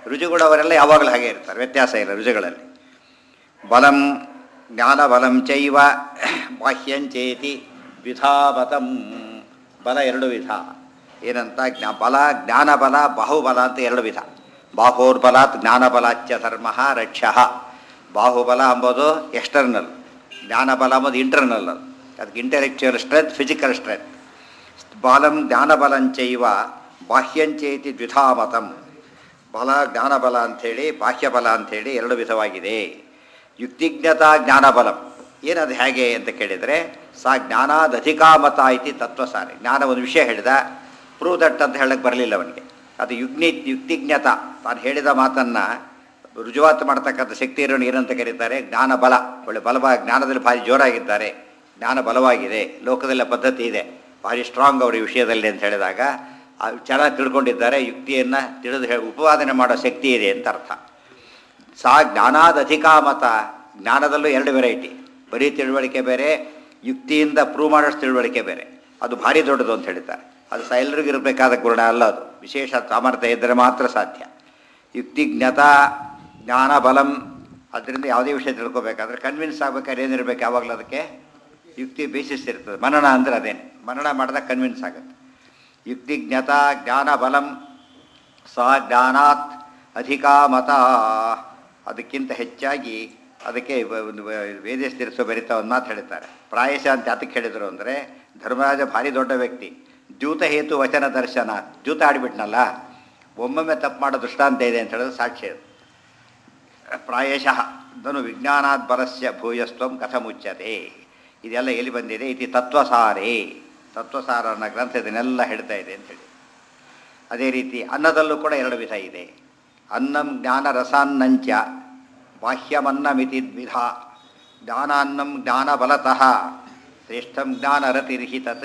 ರುಜುಗಳವರೆಲ್ಲ ಯಾವಾಗಲೂ ಹಾಗೆ ಇರ್ತಾರೆ ವ್ಯತ್ಯಾಸ ಇಲ್ಲ ರುಜುಗಳಲ್ಲಿ ಬಲಂ ಜ್ಞಾನಬಲಂ ಚೈವ ಬಾಹ್ಯಂಚೇತಿ ದ್ವಿಧಾಬತಂ ಬಲ ಎರಡು ವಿಧ ಏನಂತ ಜ್ಞಾ ಬಲ ಜ್ಞಾನಬಲ ಬಾಹುಬಲ ಅಂತ ಎರಡು ವಿಧ ಬಾಹೋರ್ಬಲಾತ್ ಜ್ಞಾನಬಲಾಚ್ಯ ಧರ್ಮ ರಕ್ಷ ಬಾಹುಬಲ ಅಂಬೋದು ಎಕ್ಸ್ಟರ್ನಲ್ ಜ್ಞಾನಬಲ ಅಂಬೋದು ಇಂಟರ್ನಲ್ ಅದು ಅದಕ್ಕೆ ಇಂಟೆಲೆಕ್ಚುಯಲ್ ಸ್ಟ್ರೆಂತ್ ಫಿಸಿಕಲ್ ಸ್ಟ್ರೆಂತ್ ಬಾಲಂ ಜ್ಞಾನಬಲಂಚೈವ ಬಾಹ್ಯಂಚೇತಿ ದ್ವಿಧಾಮತಂ ಬಲ ಜ್ಞಾನಬಲ ಅಂಥೇಳಿ ಬಾಹ್ಯಬಲ ಅಂಥೇಳಿ ಎರಡು ವಿಧವಾಗಿದೆ ಯುಕ್ತಿಜ್ಞತಾ ಜ್ಞಾನಬಲಂ ಏನದು ಹೇಗೆ ಅಂತ ಕೇಳಿದರೆ ಸಾ ಜ್ಞಾನಾದಧಿಕಾಮತ ಐತಿ ತತ್ವಸಾರಿ ಜ್ಞಾನ ಒಂದು ವಿಷಯ ಹೇಳಿದ ಪ್ರೂವ್ ದಟ್ ಅಂತ ಹೇಳಕ್ಕೆ ಬರಲಿಲ್ಲ ಅವನಿಗೆ ಅದು ಯುಗ್ನಿ ಯುಕ್ತಿಜ್ಞತ ತಾನು ಹೇಳಿದ ಮಾತನ್ನು ರುಜುವಾತು ಮಾಡ್ತಕ್ಕಂಥ ಶಕ್ತಿ ಇರೋನು ಏನಂತ ಕರೀತಾರೆ ಜ್ಞಾನ ಬಲ ಒಳ್ಳೆ ಬಲವ ಜ್ಞಾನದಲ್ಲಿ ಭಾರಿ ಜೋರಾಗಿದ್ದಾರೆ ಜ್ಞಾನ ಬಲವಾಗಿದೆ ಲೋಕದಲ್ಲ ಪದ್ಧತಿ ಇದೆ ಭಾರಿ ಸ್ಟ್ರಾಂಗ್ ಅವರು ಈ ವಿಷಯದಲ್ಲಿ ಅಂತ ಹೇಳಿದಾಗ ಆ ಚೆನ್ನಾಗಿ ತಿಳ್ಕೊಂಡಿದ್ದಾರೆ ಯುಕ್ತಿಯನ್ನು ತಿಳಿದು ಹೇಳಿ ಉಪವಾದನೆ ಮಾಡೋ ಶಕ್ತಿ ಇದೆ ಅಂತ ಅರ್ಥ ಸಾ ಜ್ಞಾನಾದಧಿಕಾಮತ ಜ್ಞಾನದಲ್ಲೂ ಎರಡು ವೆರೈಟಿ ಬರೀ ತಿಳುವಳಿಕೆ ಬೇರೆ ಯುಕ್ತಿಯಿಂದ ಪ್ರೂವ್ ಮಾಡೋಷ್ಟು ತಿಳುವಳಿಕೆ ಬೇರೆ ಅದು ಭಾರಿ ದೊಡ್ಡದು ಅಂತ ಹೇಳ್ತಾರೆ ಅದು ಸಹ ಎಲ್ರಿಗೂ ಇರಬೇಕಾದ ಗುಣ ಅಲ್ಲ ಅದು ವಿಶೇಷ ಸಾಮರ್ಥ್ಯ ಇದ್ದರೆ ಮಾತ್ರ ಸಾಧ್ಯ ಯುಕ್ತಿಜ್ಞತ ಜ್ಞಾನ ಬಲಂ ಅದರಿಂದ ಯಾವುದೇ ವಿಷಯ ತಿಳ್ಕೊಬೇಕಾದ್ರೆ ಕನ್ವಿನ್ಸ್ ಆಗ್ಬೇಕಾದ್ರೆ ಏನಿರಬೇಕು ಯಾವಾಗಲೂ ಅದಕ್ಕೆ ಯುಕ್ತಿ ಬೇಸಿಸ್ ಇರ್ತದೆ ಮನನ ಅಂದರೆ ಅದೇನು ಮನನ ಮಾಡಿದಾಗ ಕನ್ವಿನ್ಸ್ ಆಗುತ್ತೆ ಯುಕ್ತಿಜ್ಞತ ಜ್ಞಾನ ಬಲಂ ಸಾ ಜ್ಞಾನಾತ್ ಅಧಿಕಾಮತ ಅದಕ್ಕಿಂತ ಹೆಚ್ಚಾಗಿ ಅದಕ್ಕೆ ವ- ಒಂದು ವೇದೇಶ ತಿರ್ಸೋ ಬರಿತಾ ಒಂದು ಮಾತು ಹೇಳ್ತಾರೆ ಪ್ರಾಯಶ ಅಂತ ಯಾತಕ್ಕೆ ಹೇಳಿದರು ಅಂದರೆ ಧರ್ಮರಾಜ ಭಾರಿ ದೊಡ್ಡ ವ್ಯಕ್ತಿ ದ್ಯೂತ ಹೇತು ವಚನ ದರ್ಶನ ದ್ಯೂತ ಆಡಿಬಿಟ್ನಲ್ಲ ಒಮ್ಮೊಮ್ಮೆ ತಪ್ಪು ಮಾಡೋ ದೃಷ್ಟಾಂತ ಇದೆ ಅಂತ ಹೇಳಿದ್ರೆ ಸಾಕ್ಷಿ ಅದು ಪ್ರಾಯಶಃ ಧನು ವಿಜ್ಞಾನಾತ್ ಬಲಸ್ಯ ಭೂಯಸ್ತ್ವಂ ಕಥಮುಚ್ಯತೆ ಇದೆಲ್ಲ ಎಲ್ಲಿ ಬಂದಿದೆ ಇತಿ ತತ್ವಸಾರೇ ತತ್ವಸಾರ ಅನ್ನೋ ಗ್ರಂಥ ಇದನ್ನೆಲ್ಲ ಹೇಳ್ತಾ ಇದೆ ಅಂತೇಳಿ ಅದೇ ರೀತಿ ಅನ್ನದಲ್ಲೂ ಕೂಡ ಎರಡು ವಿಧ ಇದೆ ಅನ್ನಂ ಜ್ಞಾನ ರಸಾನ್ನಂಚ ಬಾಹ್ಯಮನ್ನಮಿತಿ ದ್ವಿಧ ಜ್ಞಾನಾನ್ನಂ ಜ್ಞಾನಬಲತಃ ಶ್ರೇಷ್ಠಂ ಜ್ಞಾನರತಿರ್ಹಿ ತತ್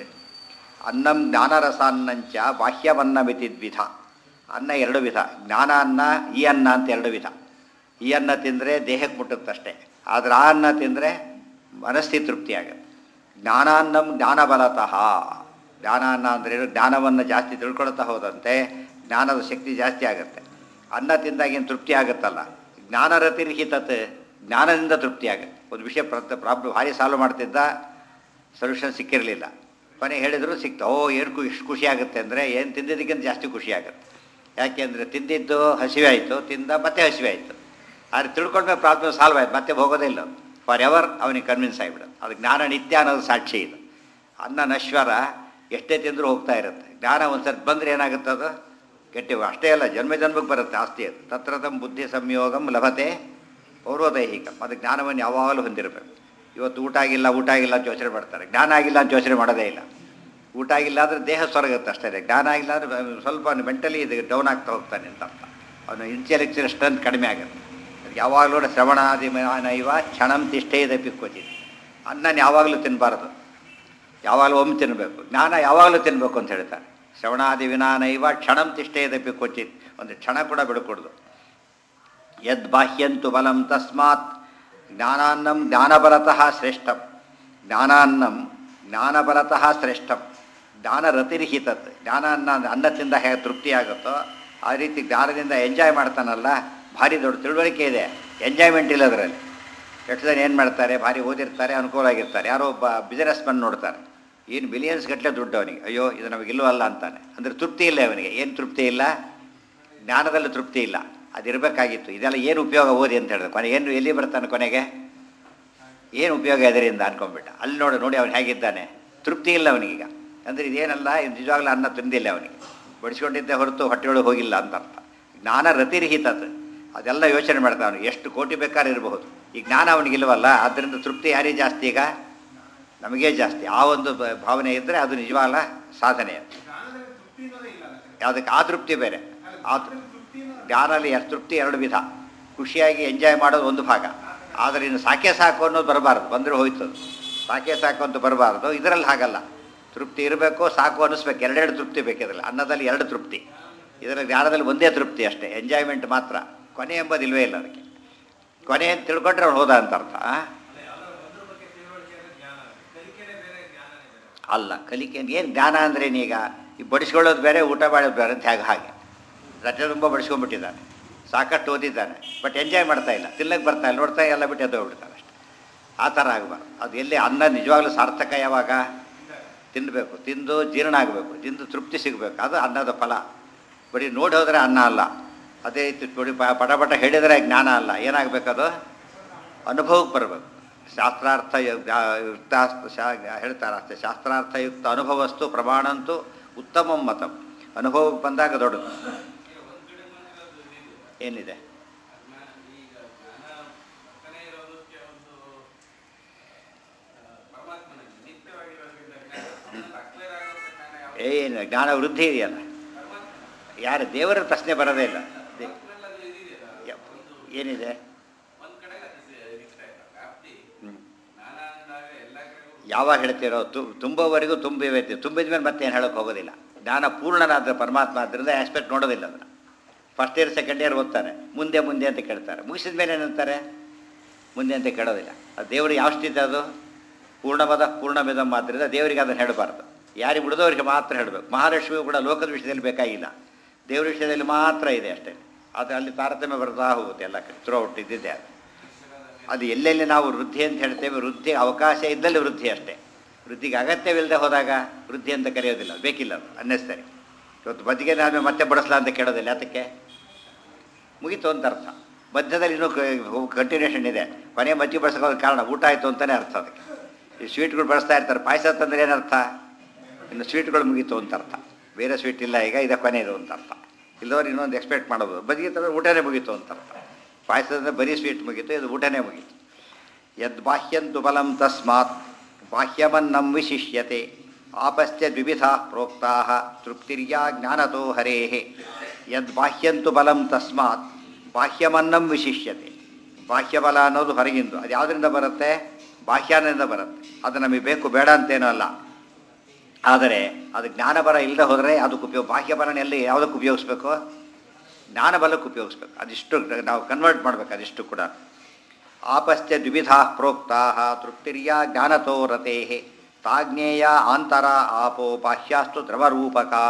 ಅನ್ನಂ ಜ್ಞಾನರಸಾನ್ನಂಚ ಬಾಹ್ಯವನ್ನಮಿತಿ ದ್ವಿಧ ಅನ್ನ ಎರಡು ವಿಧ ಜ್ಞಾನ ಅನ್ನ ಈ ಅನ್ನ ಅಂತ ಎರಡು ವಿಧ ಈ ಅನ್ನ ತಿಂದರೆ ದೇಹಕ್ಕೆ ಮುಟ್ಟುತ್ತಷ್ಟೇ ಆದರೆ ಆ ಅನ್ನ ತಿಂದರೆ ಮನಸ್ಥಿತಿ ತೃಪ್ತಿ ಆಗುತ್ತೆ ಜ್ಞಾನಾನ್ನಂ ಜ್ಞಾನಬಲತಃ ಜ್ಞಾನ ಅನ್ನ ಅಂದರೆ ಜ್ಞಾನವನ್ನು ಜಾಸ್ತಿ ತಿಳ್ಕೊಳ್ತಾ ಹೋದಂತೆ ಜ್ಞಾನದ ಶಕ್ತಿ ಜಾಸ್ತಿ ಆಗುತ್ತೆ ಅನ್ನ ತಿಂದಾಗೇನು ತೃಪ್ತಿ ಆಗುತ್ತಲ್ಲ ಜ್ಞಾನರತಿರ್ಹಿತತ್ ಜ್ಞಾನದಿಂದ ತೃಪ್ತಿ ಆಗುತ್ತೆ ಒಂದು ವಿಷಯ ಪ್ರ ಪ್ರಾಬ್ಲಮ್ ಭಾರಿ ಸಾಲ್ವ್ ಮಾಡ್ತಿದ್ದ ಸೊಲ್ಯೂಷನ್ ಸಿಕ್ಕಿರಲಿಲ್ಲ ಕೊನೆ ಹೇಳಿದ್ರು ಸಿಕ್ತು ಓ ಏನು ಖು ಇಷ್ಟು ಖುಷಿ ಆಗುತ್ತೆ ಅಂದರೆ ಏನು ತಿಂದಿದ್ದಕ್ಕಿಂತ ಜಾಸ್ತಿ ಖುಷಿ ಆಗುತ್ತೆ ಯಾಕೆಂದರೆ ತಿಂದಿದ್ದು ಹಸಿವೆ ಆಯಿತು ತಿಂದ ಮತ್ತೆ ಹಸಿವೆ ಆಯಿತು ಆದರೆ ತಿಳ್ಕೊಂಡ್ಮೇಲೆ ಪ್ರಾಬ್ಲಮ್ ಸಾಲ್ವ್ ಆಯ್ತು ಮತ್ತೆ ಹೋಗೋದೇ ಇಲ್ಲ ಫಾರ್ ಎವರ್ ಅವನಿಗೆ ಕನ್ವಿನ್ಸ್ ಆಗಿಬಿಡೋದು ಅದು ಜ್ಞಾನ ನಿತ್ಯ ಅನ್ನೋದು ಸಾಕ್ಷಿ ಇದು ಅನ್ನ ನಶ್ವರ ಎಷ್ಟೇ ತಿಂದರೂ ಹೋಗ್ತಾ ಇರುತ್ತೆ ಜ್ಞಾನ ಒಂದು ಸರ್ತಿ ಬಂದರೆ ಏನಾಗುತ್ತೆ ಅದು ಗಟ್ಟಿ ಅಷ್ಟೇ ಅಲ್ಲ ಜನ್ಮ ಜನ್ಮಕ್ಕೆ ಬರುತ್ತೆ ಆಸ್ತಿ ಅದು ತತ್ರತಂ ಬುದ್ಧಿ ಸಂಯೋಗಂ ಲಭತೆ ಪೌರ್ವದೈಹಿಕಂ ಅದು ಜ್ಞಾನವನ್ನು ಯಾವಾಗಲೂ ಹೊಂದಿರಬೇಕು ಇವತ್ತು ಊಟ ಆಗಿಲ್ಲ ಊಟ ಆಗಿಲ್ಲ ಅಂತ ಯೋಚನೆ ಮಾಡ್ತಾರೆ ಜ್ಞಾನ ಆಗಿಲ್ಲ ಅಂತ ಯೋಚನೆ ಮಾಡೋದೇ ಇಲ್ಲ ಊಟ ಆಗಿಲ್ಲ ಅಂದರೆ ದೇಹ ಸ್ವರ್ಗುತ್ತೆ ಅಷ್ಟೇ ಜ್ಞಾನ ಆಗಿಲ್ಲ ಅಂದರೆ ಸ್ವಲ್ಪ ಮೆಂಟಲಿ ಇದು ಡೌನ್ ಆಗ್ತಾ ಹೋಗ್ತಾನೆ ಅಂತ ಅರ್ಥ ಅವನು ಇಂಟೆಲೆಕ್ಚುಯಲ್ ಸ್ಟ್ರೆಂತ್ ಕಡಿಮೆ ಆಗುತ್ತೆ ಅದಕ್ಕೆ ಯಾವಾಗಲೂ ಶ್ರವಣಾದಿ ನೈವ ಕ್ಷಣಂ ತಿಷ್ಠೇದಪಿ ಕ್ವಚಿತ್ ಅನ್ನನ ಯಾವಾಗಲೂ ತಿನ್ನಬಾರ್ದು ಯಾವಾಗಲೂ ಒಮ್ಮೆ ತಿನ್ನಬೇಕು ಜ್ಞಾನ ಯಾವಾಗಲೂ ತಿನ್ನಬೇಕು ಅಂತ ಹೇಳ್ತಾರೆ ಶ್ರವಣಾದಿ ವಿನಾನೈವ ಕ್ಷಣಂ ತಿಷ್ಠೇದಪಿ ಕ್ವಚಿತ್ ಒಂದು ಕ್ಷಣ ಕೂಡ ಬಿಡಕೂಡ್ದು ಯದ್ ಬಾಹ್ಯಂತು ಬಲಂ ತಸ್ಮಾತ್ ಜ್ಞಾನಾನ್ನಂ ಜ್ಞಾನಬಲತಃ ಶ್ರೇಷ್ಠಂ ಜ್ಞಾನಾನ್ನಂ ಜ್ಞಾನಬಲತಃ ಶ್ರೇಷ್ಠಂ ಜ್ಞಾನರತಿರ್ಹಿತತ್ ಜ್ಞಾನ ಅನ್ನ ಅನ್ನ ತಿಂದ ಹೇಗೆ ತೃಪ್ತಿ ಆಗುತ್ತೋ ಆ ರೀತಿ ಜ್ಞಾನದಿಂದ ಎಂಜಾಯ್ ಮಾಡ್ತಾನಲ್ಲ ಭಾರಿ ದೊಡ್ಡ ತಿಳುವಳಿಕೆ ಇದೆ ಎಂಜಾಯ್ಮೆಂಟ್ ಇಲ್ಲ ಅದರಲ್ಲಿ ಎಷ್ಟು ಜನ ಏನು ಮಾಡ್ತಾರೆ ಭಾರಿ ಓದಿರ್ತಾರೆ ಅನುಕೂಲ ಆಗಿರ್ತಾರೆ ಯಾರೋ ಒಬ್ಬ ಬಿಸ್ನೆಸ್ ಮನ್ ನೋಡ್ತಾರೆ ಏನು ಬಿಲಿಯನ್ಸ್ ಗಟ್ಟಲೆ ದುಡ್ಡು ಅವನಿಗೆ ಅಯ್ಯೋ ಇದು ನಮಗೆ ಇಲ್ಲವಲ್ಲ ಅಂತಾನೆ ಅಂದರೆ ತೃಪ್ತಿ ಇಲ್ಲ ಅವನಿಗೆ ಏನು ತೃಪ್ತಿ ಇಲ್ಲ ಜ್ಞಾನದಲ್ಲಿ ತೃಪ್ತಿ ಇಲ್ಲ ಅದಿರಬೇಕಾಗಿತ್ತು ಇದೆಲ್ಲ ಏನು ಉಪಯೋಗ ಓದಿ ಅಂತ ಹೇಳಿದ್ರೆ ಕೊನೆಗೆ ಏನು ಎಲ್ಲಿ ಬರ್ತಾನೆ ಕೊನೆಗೆ ಏನು ಉಪಯೋಗ ಇದರಿಂದ ಅನ್ಕೊಂಡ್ಬಿಟ್ಟ ಅಲ್ಲಿ ನೋಡಿ ನೋಡಿ ಅವನು ಹೇಗಿದ್ದಾನೆ ತೃಪ್ತಿ ಇಲ್ಲ ಅವನಿಗೀಗ ಅಂದರೆ ಇದೇನಲ್ಲ ಇದು ನಿಜವಾಗ್ಲೂ ಅನ್ನ ತಿಂದಿಲ್ಲ ಅವನಿಗೆ ಬಡಿಸ್ಕೊಂಡಿದ್ದೆ ಹೊರತು ಹೊಟ್ಟೆಯೊಳಗೆ ಹೋಗಿಲ್ಲ ಅಂತ ಅರ್ಥ ಜ್ಞಾನ ರತಿರ್ಹಿತತ್ ಅದೆಲ್ಲ ಯೋಚನೆ ಮಾಡ್ತಾನೆ ಅವನು ಎಷ್ಟು ಕೋಟಿ ಬೇಕಾದ್ರೆ ಇರಬಹುದು ಈ ಜ್ಞಾನ ಅವನಿಗಿಲ್ವಲ್ಲ ಆದ್ದರಿಂದ ತೃಪ್ತಿ ಯಾರಿಗೆ ಜಾಸ್ತಿ ಈಗ ನಮಗೇ ಜಾಸ್ತಿ ಆ ಒಂದು ಬ- ಭಾವನೆ ಇದ್ದರೆ ಅದು ನಿಜವಾದ ಸಾಧನೆ ಅದು ಯಾವುದಕ್ಕೆ ಆ ತೃಪ್ತಿ ಬೇರೆ ಆ ತೃ- ಜ್ಞಾನಲ್ಲಿ ಎರಡು ತೃಪ್ತಿ ಎರಡು ವಿಧ ಖುಷಿಯಾಗಿ ಎಂಜಾಯ್ ಮಾಡೋದು ಒಂದು ಭಾಗ ಆದರೆ ಇನ್ನು ಸಾಕೆ ಸಾಕು ಅನ್ನೋದು ಬರಬಾರ್ದು ಬಂದರೆ ಹೋಯ್ತು ಅದು. ಸಾಕೆ ಸಾಕು ಅಂತ ಬರಬಾರ್ದು ಇದರಲ್ಲಿ ಹಾಗಲ್ಲ ತೃಪ್ತಿ ಇರಬೇಕು ಸಾಕು ಅನ್ನಿಸ್ಬೇಕು ಎರಡೆರಡು ತೃಪ್ತಿ ಬೇಕಿದ್ರಲ್ಲ ಅನ್ನದಲ್ಲಿ ಎರಡು ತೃಪ್ತಿ ಇದರ ಜ್ಞಾನದಲ್ಲಿ ಒಂದೇ ತೃಪ್ತಿ ಅಷ್ಟೇ ಎಂಜಾಯ್ಮೆಂಟ್ ಮಾತ್ರ ಕೊನೆ ಎಂಬುದು ಇಲ್ವೇ ಇಲ್ಲ ಅದಕ್ಕೆ ಕೊನೆ ಅಂತ ತಿಳ್ಕೊಂಡ್ರೆ ಅವ್ನು ಹೋದ ಅಂತ ಅರ್ಥ ಆ? ಅಲ್ಲ ಕಲಿಕೆ ಏನು ಜ್ಞಾನ ಅಂದ್ರೇನೀಗ ಈ ಬಡಿಸ್ಕೊಳ್ಳೋದು ಬೇರೆ ಊಟ ಮಾಡೋದು ಬೇರೆ ಅಂತ ಹೇಗೆ ಹಾಗೆ ರಜೆ ತುಂಬ ಬಡಿಸ್ಕೊಂಡ್ಬಿಟ್ಟಿದ್ದಾನೆ ಸಾಕಷ್ಟು ಓದಿದ್ದಾನೆ ಬಟ್ ಎಂಜಾಯ್ ಮಾಡ್ತಾ ಇಲ್ಲ ತಿನ್ನಕ್ಕೆ ಬರ್ತಾ ಇಲ್ಲ ನೋಡ್ತಾ ಎಲ್ಲ ಬಿಟ್ಟು ಎದ್ದು ಹೋಗ್ಬಿಡ್ತಾನೆ ಅಷ್ಟೆ ಆ ಥರ ಆಗಬಾರ್ದು ಅದು ಎಲ್ಲಿ ಅನ್ನ ನಿಜವಾಗ್ಲೂ ಸಾರ್ಥಕ ಯಾವಾಗ ತಿನ್ನಬೇಕು ತಿಂದು ಜೀರ್ಣ ಆಗಬೇಕು ತಿಂದು ತೃಪ್ತಿ ಸಿಗಬೇಕು ಅದು ಅನ್ನದ ಫಲ ಬರೀ ನೋಡಿ ಹೋದರೆ ಅನ್ನ ಅಲ್ಲ ಅದೇ ರೀತಿ ನೋಡಿ ಪ- ಪಟ ಪಟ ಹೇಳಿದರೆ ಜ್ಞಾನ ಅಲ್ಲ ಏನಾಗಬೇಕದು ಅನುಭವಕ್ಕೆ ಬರಬೇಕು ಶಾಸ್ತ್ರಾರ್ಥ ಯು- ಯಾ- ಯುಕ್ತ ಶಾ ಹೇಳ್ತಾರೆ ಅಷ್ಟೇ ಶಾಸ್ತ್ರಾರ್ಥಯುಕ್ತ ಅನುಭವಸ್ತು ಪ್ರಮಾಣಂತೂ ಉತ್ತಮ ಮತಂ ಅನುಭವಕ್ಕೆ ಬಂದಾಗ ದೊಡ್ಡದು ಏನಿದೆ ಏನು ಜ್ಞಾನ ವೃದ್ಧಿ ಇದೆಯಲ್ಲ ಯಾರು ದೇವರ ಪ್ರಶ್ನೆ ಬರೋದೇ ಇಲ್ಲ ದೇ- ಯ- ಏನಿದೆ ಹ್ಮ್. ಯಾವಾಗ ಹೇಳ್ತಿರೋ ತು ತುಂಬವರೆಗೂ ತುಂಬಿವೆ ತುಂಬಿದ ಮೇಲೆ ಮತ್ತೆ ಏನು ಹೇಳೋಕೆ ಹೋಗೋದಿಲ್ಲ ಜ್ಞಾನ ಪೂರ್ಣನಾದ ಪರಮಾತ್ಮ ಆದ್ದರಿಂದ ಆಸ್ಪೆಕ್ಟ್ ನೋಡೋದಿಲ್ಲ ಅದನ್ನು ಫಸ್ಟ್ ಇಯರ್ ಸೆಕೆಂಡ್ ಇಯರ್ ಓದ್ತಾನೆ ಮುಂದೆ ಮುಂದೆ ಅಂತ ಕೇಳ್ತಾರೆ ಮುಗಿಸಿದ ಮೇಲೆ ಏನಂತಾರೆ ಮುಂದೆ ಅಂತ ಕೇಳೋದಿಲ್ಲ ಅದು ದೇವರು ಯಾವ ಸ್ಥಿತಿ ಅದು ಪೂರ್ಣಮದ ಪೂರ್ಣಮಿದಂ ಆದ್ದರಿಂದ ದೇವರಿಗೆ ಅದನ್ನು ಹೇಳಬಾರ್ದು ಯಾರಿಗೆ ಉಳಿದವರಿಗೆ ಮಾತ್ರ ಹೇಳಬೇಕು ಮಹಾಲಕ್ಷ್ಮಿಯು ಕೂಡ ಲೋಕದ ವಿಷಯದಲ್ಲಿ ಬೇಕಾಗಿಲ್ಲ ದೇವರ ವಿಷಯದಲ್ಲಿ ಮಾತ್ರ ಇದೆ ಅಷ್ಟೇ ಅದು ಅಲ್ಲಿ ತಾರತಮ್ಯ ಬರ್ತಾ ಹೋಗುತ್ತೆ ಎಲ್ಲ ಕಡೆ ಥ್ರೂ ಔಟ್ ಇದ್ದಿದ್ದೆ ಅದು ಅದು ಎಲ್ಲೆಲ್ಲಿ ನಾವು ವೃದ್ಧಿ ಅಂತ ಹೇಳ್ತೇವೆ ವೃದ್ಧಿ ಅವಕಾಶ ಇದ್ದಲ್ಲಿ ವೃದ್ಧಿ ಅಷ್ಟೇ ವೃದ್ಧಿಗೆ ಅಗತ್ಯವಿಲ್ಲದೆ ಹೋದಾಗ ವೃದ್ಧಿ ಅಂತ ಕರೆಯೋದಿಲ್ಲ ಅದು ಬೇಕಿಲ್ಲ ಅದು ಅನ್ನಿಸ್ತಾರೆ ಇವತ್ತು ಬದಿಗೆ ನಾನು ಮತ್ತೆ ಬಡಿಸ್ಲಾ ಅಂತ ಕೇಳೋದಿಲ್ಲ ಅದಕ್ಕೆ ಮುಗೀತು ಅಂತ ಅರ್ಥ ಮಧ್ಯದಲ್ಲಿ ಇನ್ನೂ ಕಂಟಿನ್ಯೂಷನ್ ಇದೆ ಕೊನೆ ಮಜ್ಜಿಗೆ ಬಳಸೋಕೆ ಕಾರಣ ಊಟ ಆಯಿತು ಅಂತಲೇ ಅರ್ಥ ಅದಕ್ಕೆ ಈ ಸ್ವೀಟ್ಗಳು ಬಳಸ್ತಾ ಇರ್ತಾರೆ ಪಾಯಸ ತಂದ್ರೆ ಏನರ್ಥ ಇನ್ನು ಸ್ವೀಟ್ಗಳು ಮುಗೀತು ಅಂತ ಅರ್ಥ ಬೇರೆ ಸ್ವೀಟ್ ಇಲ್ಲ ಈಗ ಇದೆ ಕೊನೆಯದು ಅಂತ ಅರ್ಥ ಇಲ್ಲದವ್ರು ಇನ್ನೊಂದು ಎಕ್ಸ್ಪೆಕ್ಟ್ ಮಾಡ್ಬೋದು ಬದಿಗೆ ತಂದ್ರೆ ಊಟನೇ ಮುಗೀತು ಅಂತ ಅರ್ಥ ಪಾಯಸದಿಂದ ಬರೀ ಸ್ವೀಟ್ ಮುಗೀತು ಇದು ಊಟನೇ ಮುಗೀತು ಯದ್ ಬಾಹ್ಯಂತು ಬಲಂ ತಸ್ಮಾತ್ ಬಾಹ್ಯವನ್ನಂ ವಿಶಿಷ್ಯತೆ ಆಪಶ್ಚ ದ್ವಿವಿಧ ಪ್ರೋಕ್ತಾ ತೃಪ್ತಿರ್ಯಾ ಜ್ಞಾನತೋ ಹರೇ ಯದ್ ಬಾಹ್ಯಂತು ಬಲಂ ತಸ್ಮಾತ್ ಬಾಹ್ಯವನ್ನಂ ವಿಶಿಷ್ಯತೆ ಬಾಹ್ಯಬಲ ಅನ್ನೋದು ಹೊರಗಿಂದು ಅದು ಯಾವುದರಿಂದ ಬರುತ್ತೆ ಬಾಹ್ಯಾನದಿಂದ ಬರುತ್ತೆ ಅದು ನಮಗೆ ಬೇಕು ಬೇಡ ಅಂತೇನೂ ಅಲ್ಲ ಆದರೆ ಅದು ಜ್ಞಾನಬಲ ಇಲ್ಲದೆ ಹೋದರೆ ಅದಕ್ಕೆ ಉಪಯೋಗ ಬಾಹ್ಯಬಲನ ಎಲ್ಲಿ ಯಾವುದಕ್ಕೆ ಉಪಯೋಗಿಸ್ಬೇಕು ಜ್ಞಾನಬಲಕ್ಕೆ ಉಪಯೋಗಿಸ್ಬೇಕು ಅದಿಷ್ಟು ನಾವು ಕನ್ವರ್ಟ್ ಮಾಡಬೇಕು ಅದಿಷ್ಟು ಕೂಡ ಆಪಶ್ಚ ದ್ವಿವಿಧಾ ಪ್ರೋಕ್ತಾ ತೃಪ್ತಿರ್ಯ ಜ್ಞಾನತೋ ರತೆ ತಾಜ್ಞೇಯ ಆಂತರ ಆಪೋ ಬಾಹ್ಯಾಸ್ತು ದ್ರವರೂಪಕಾ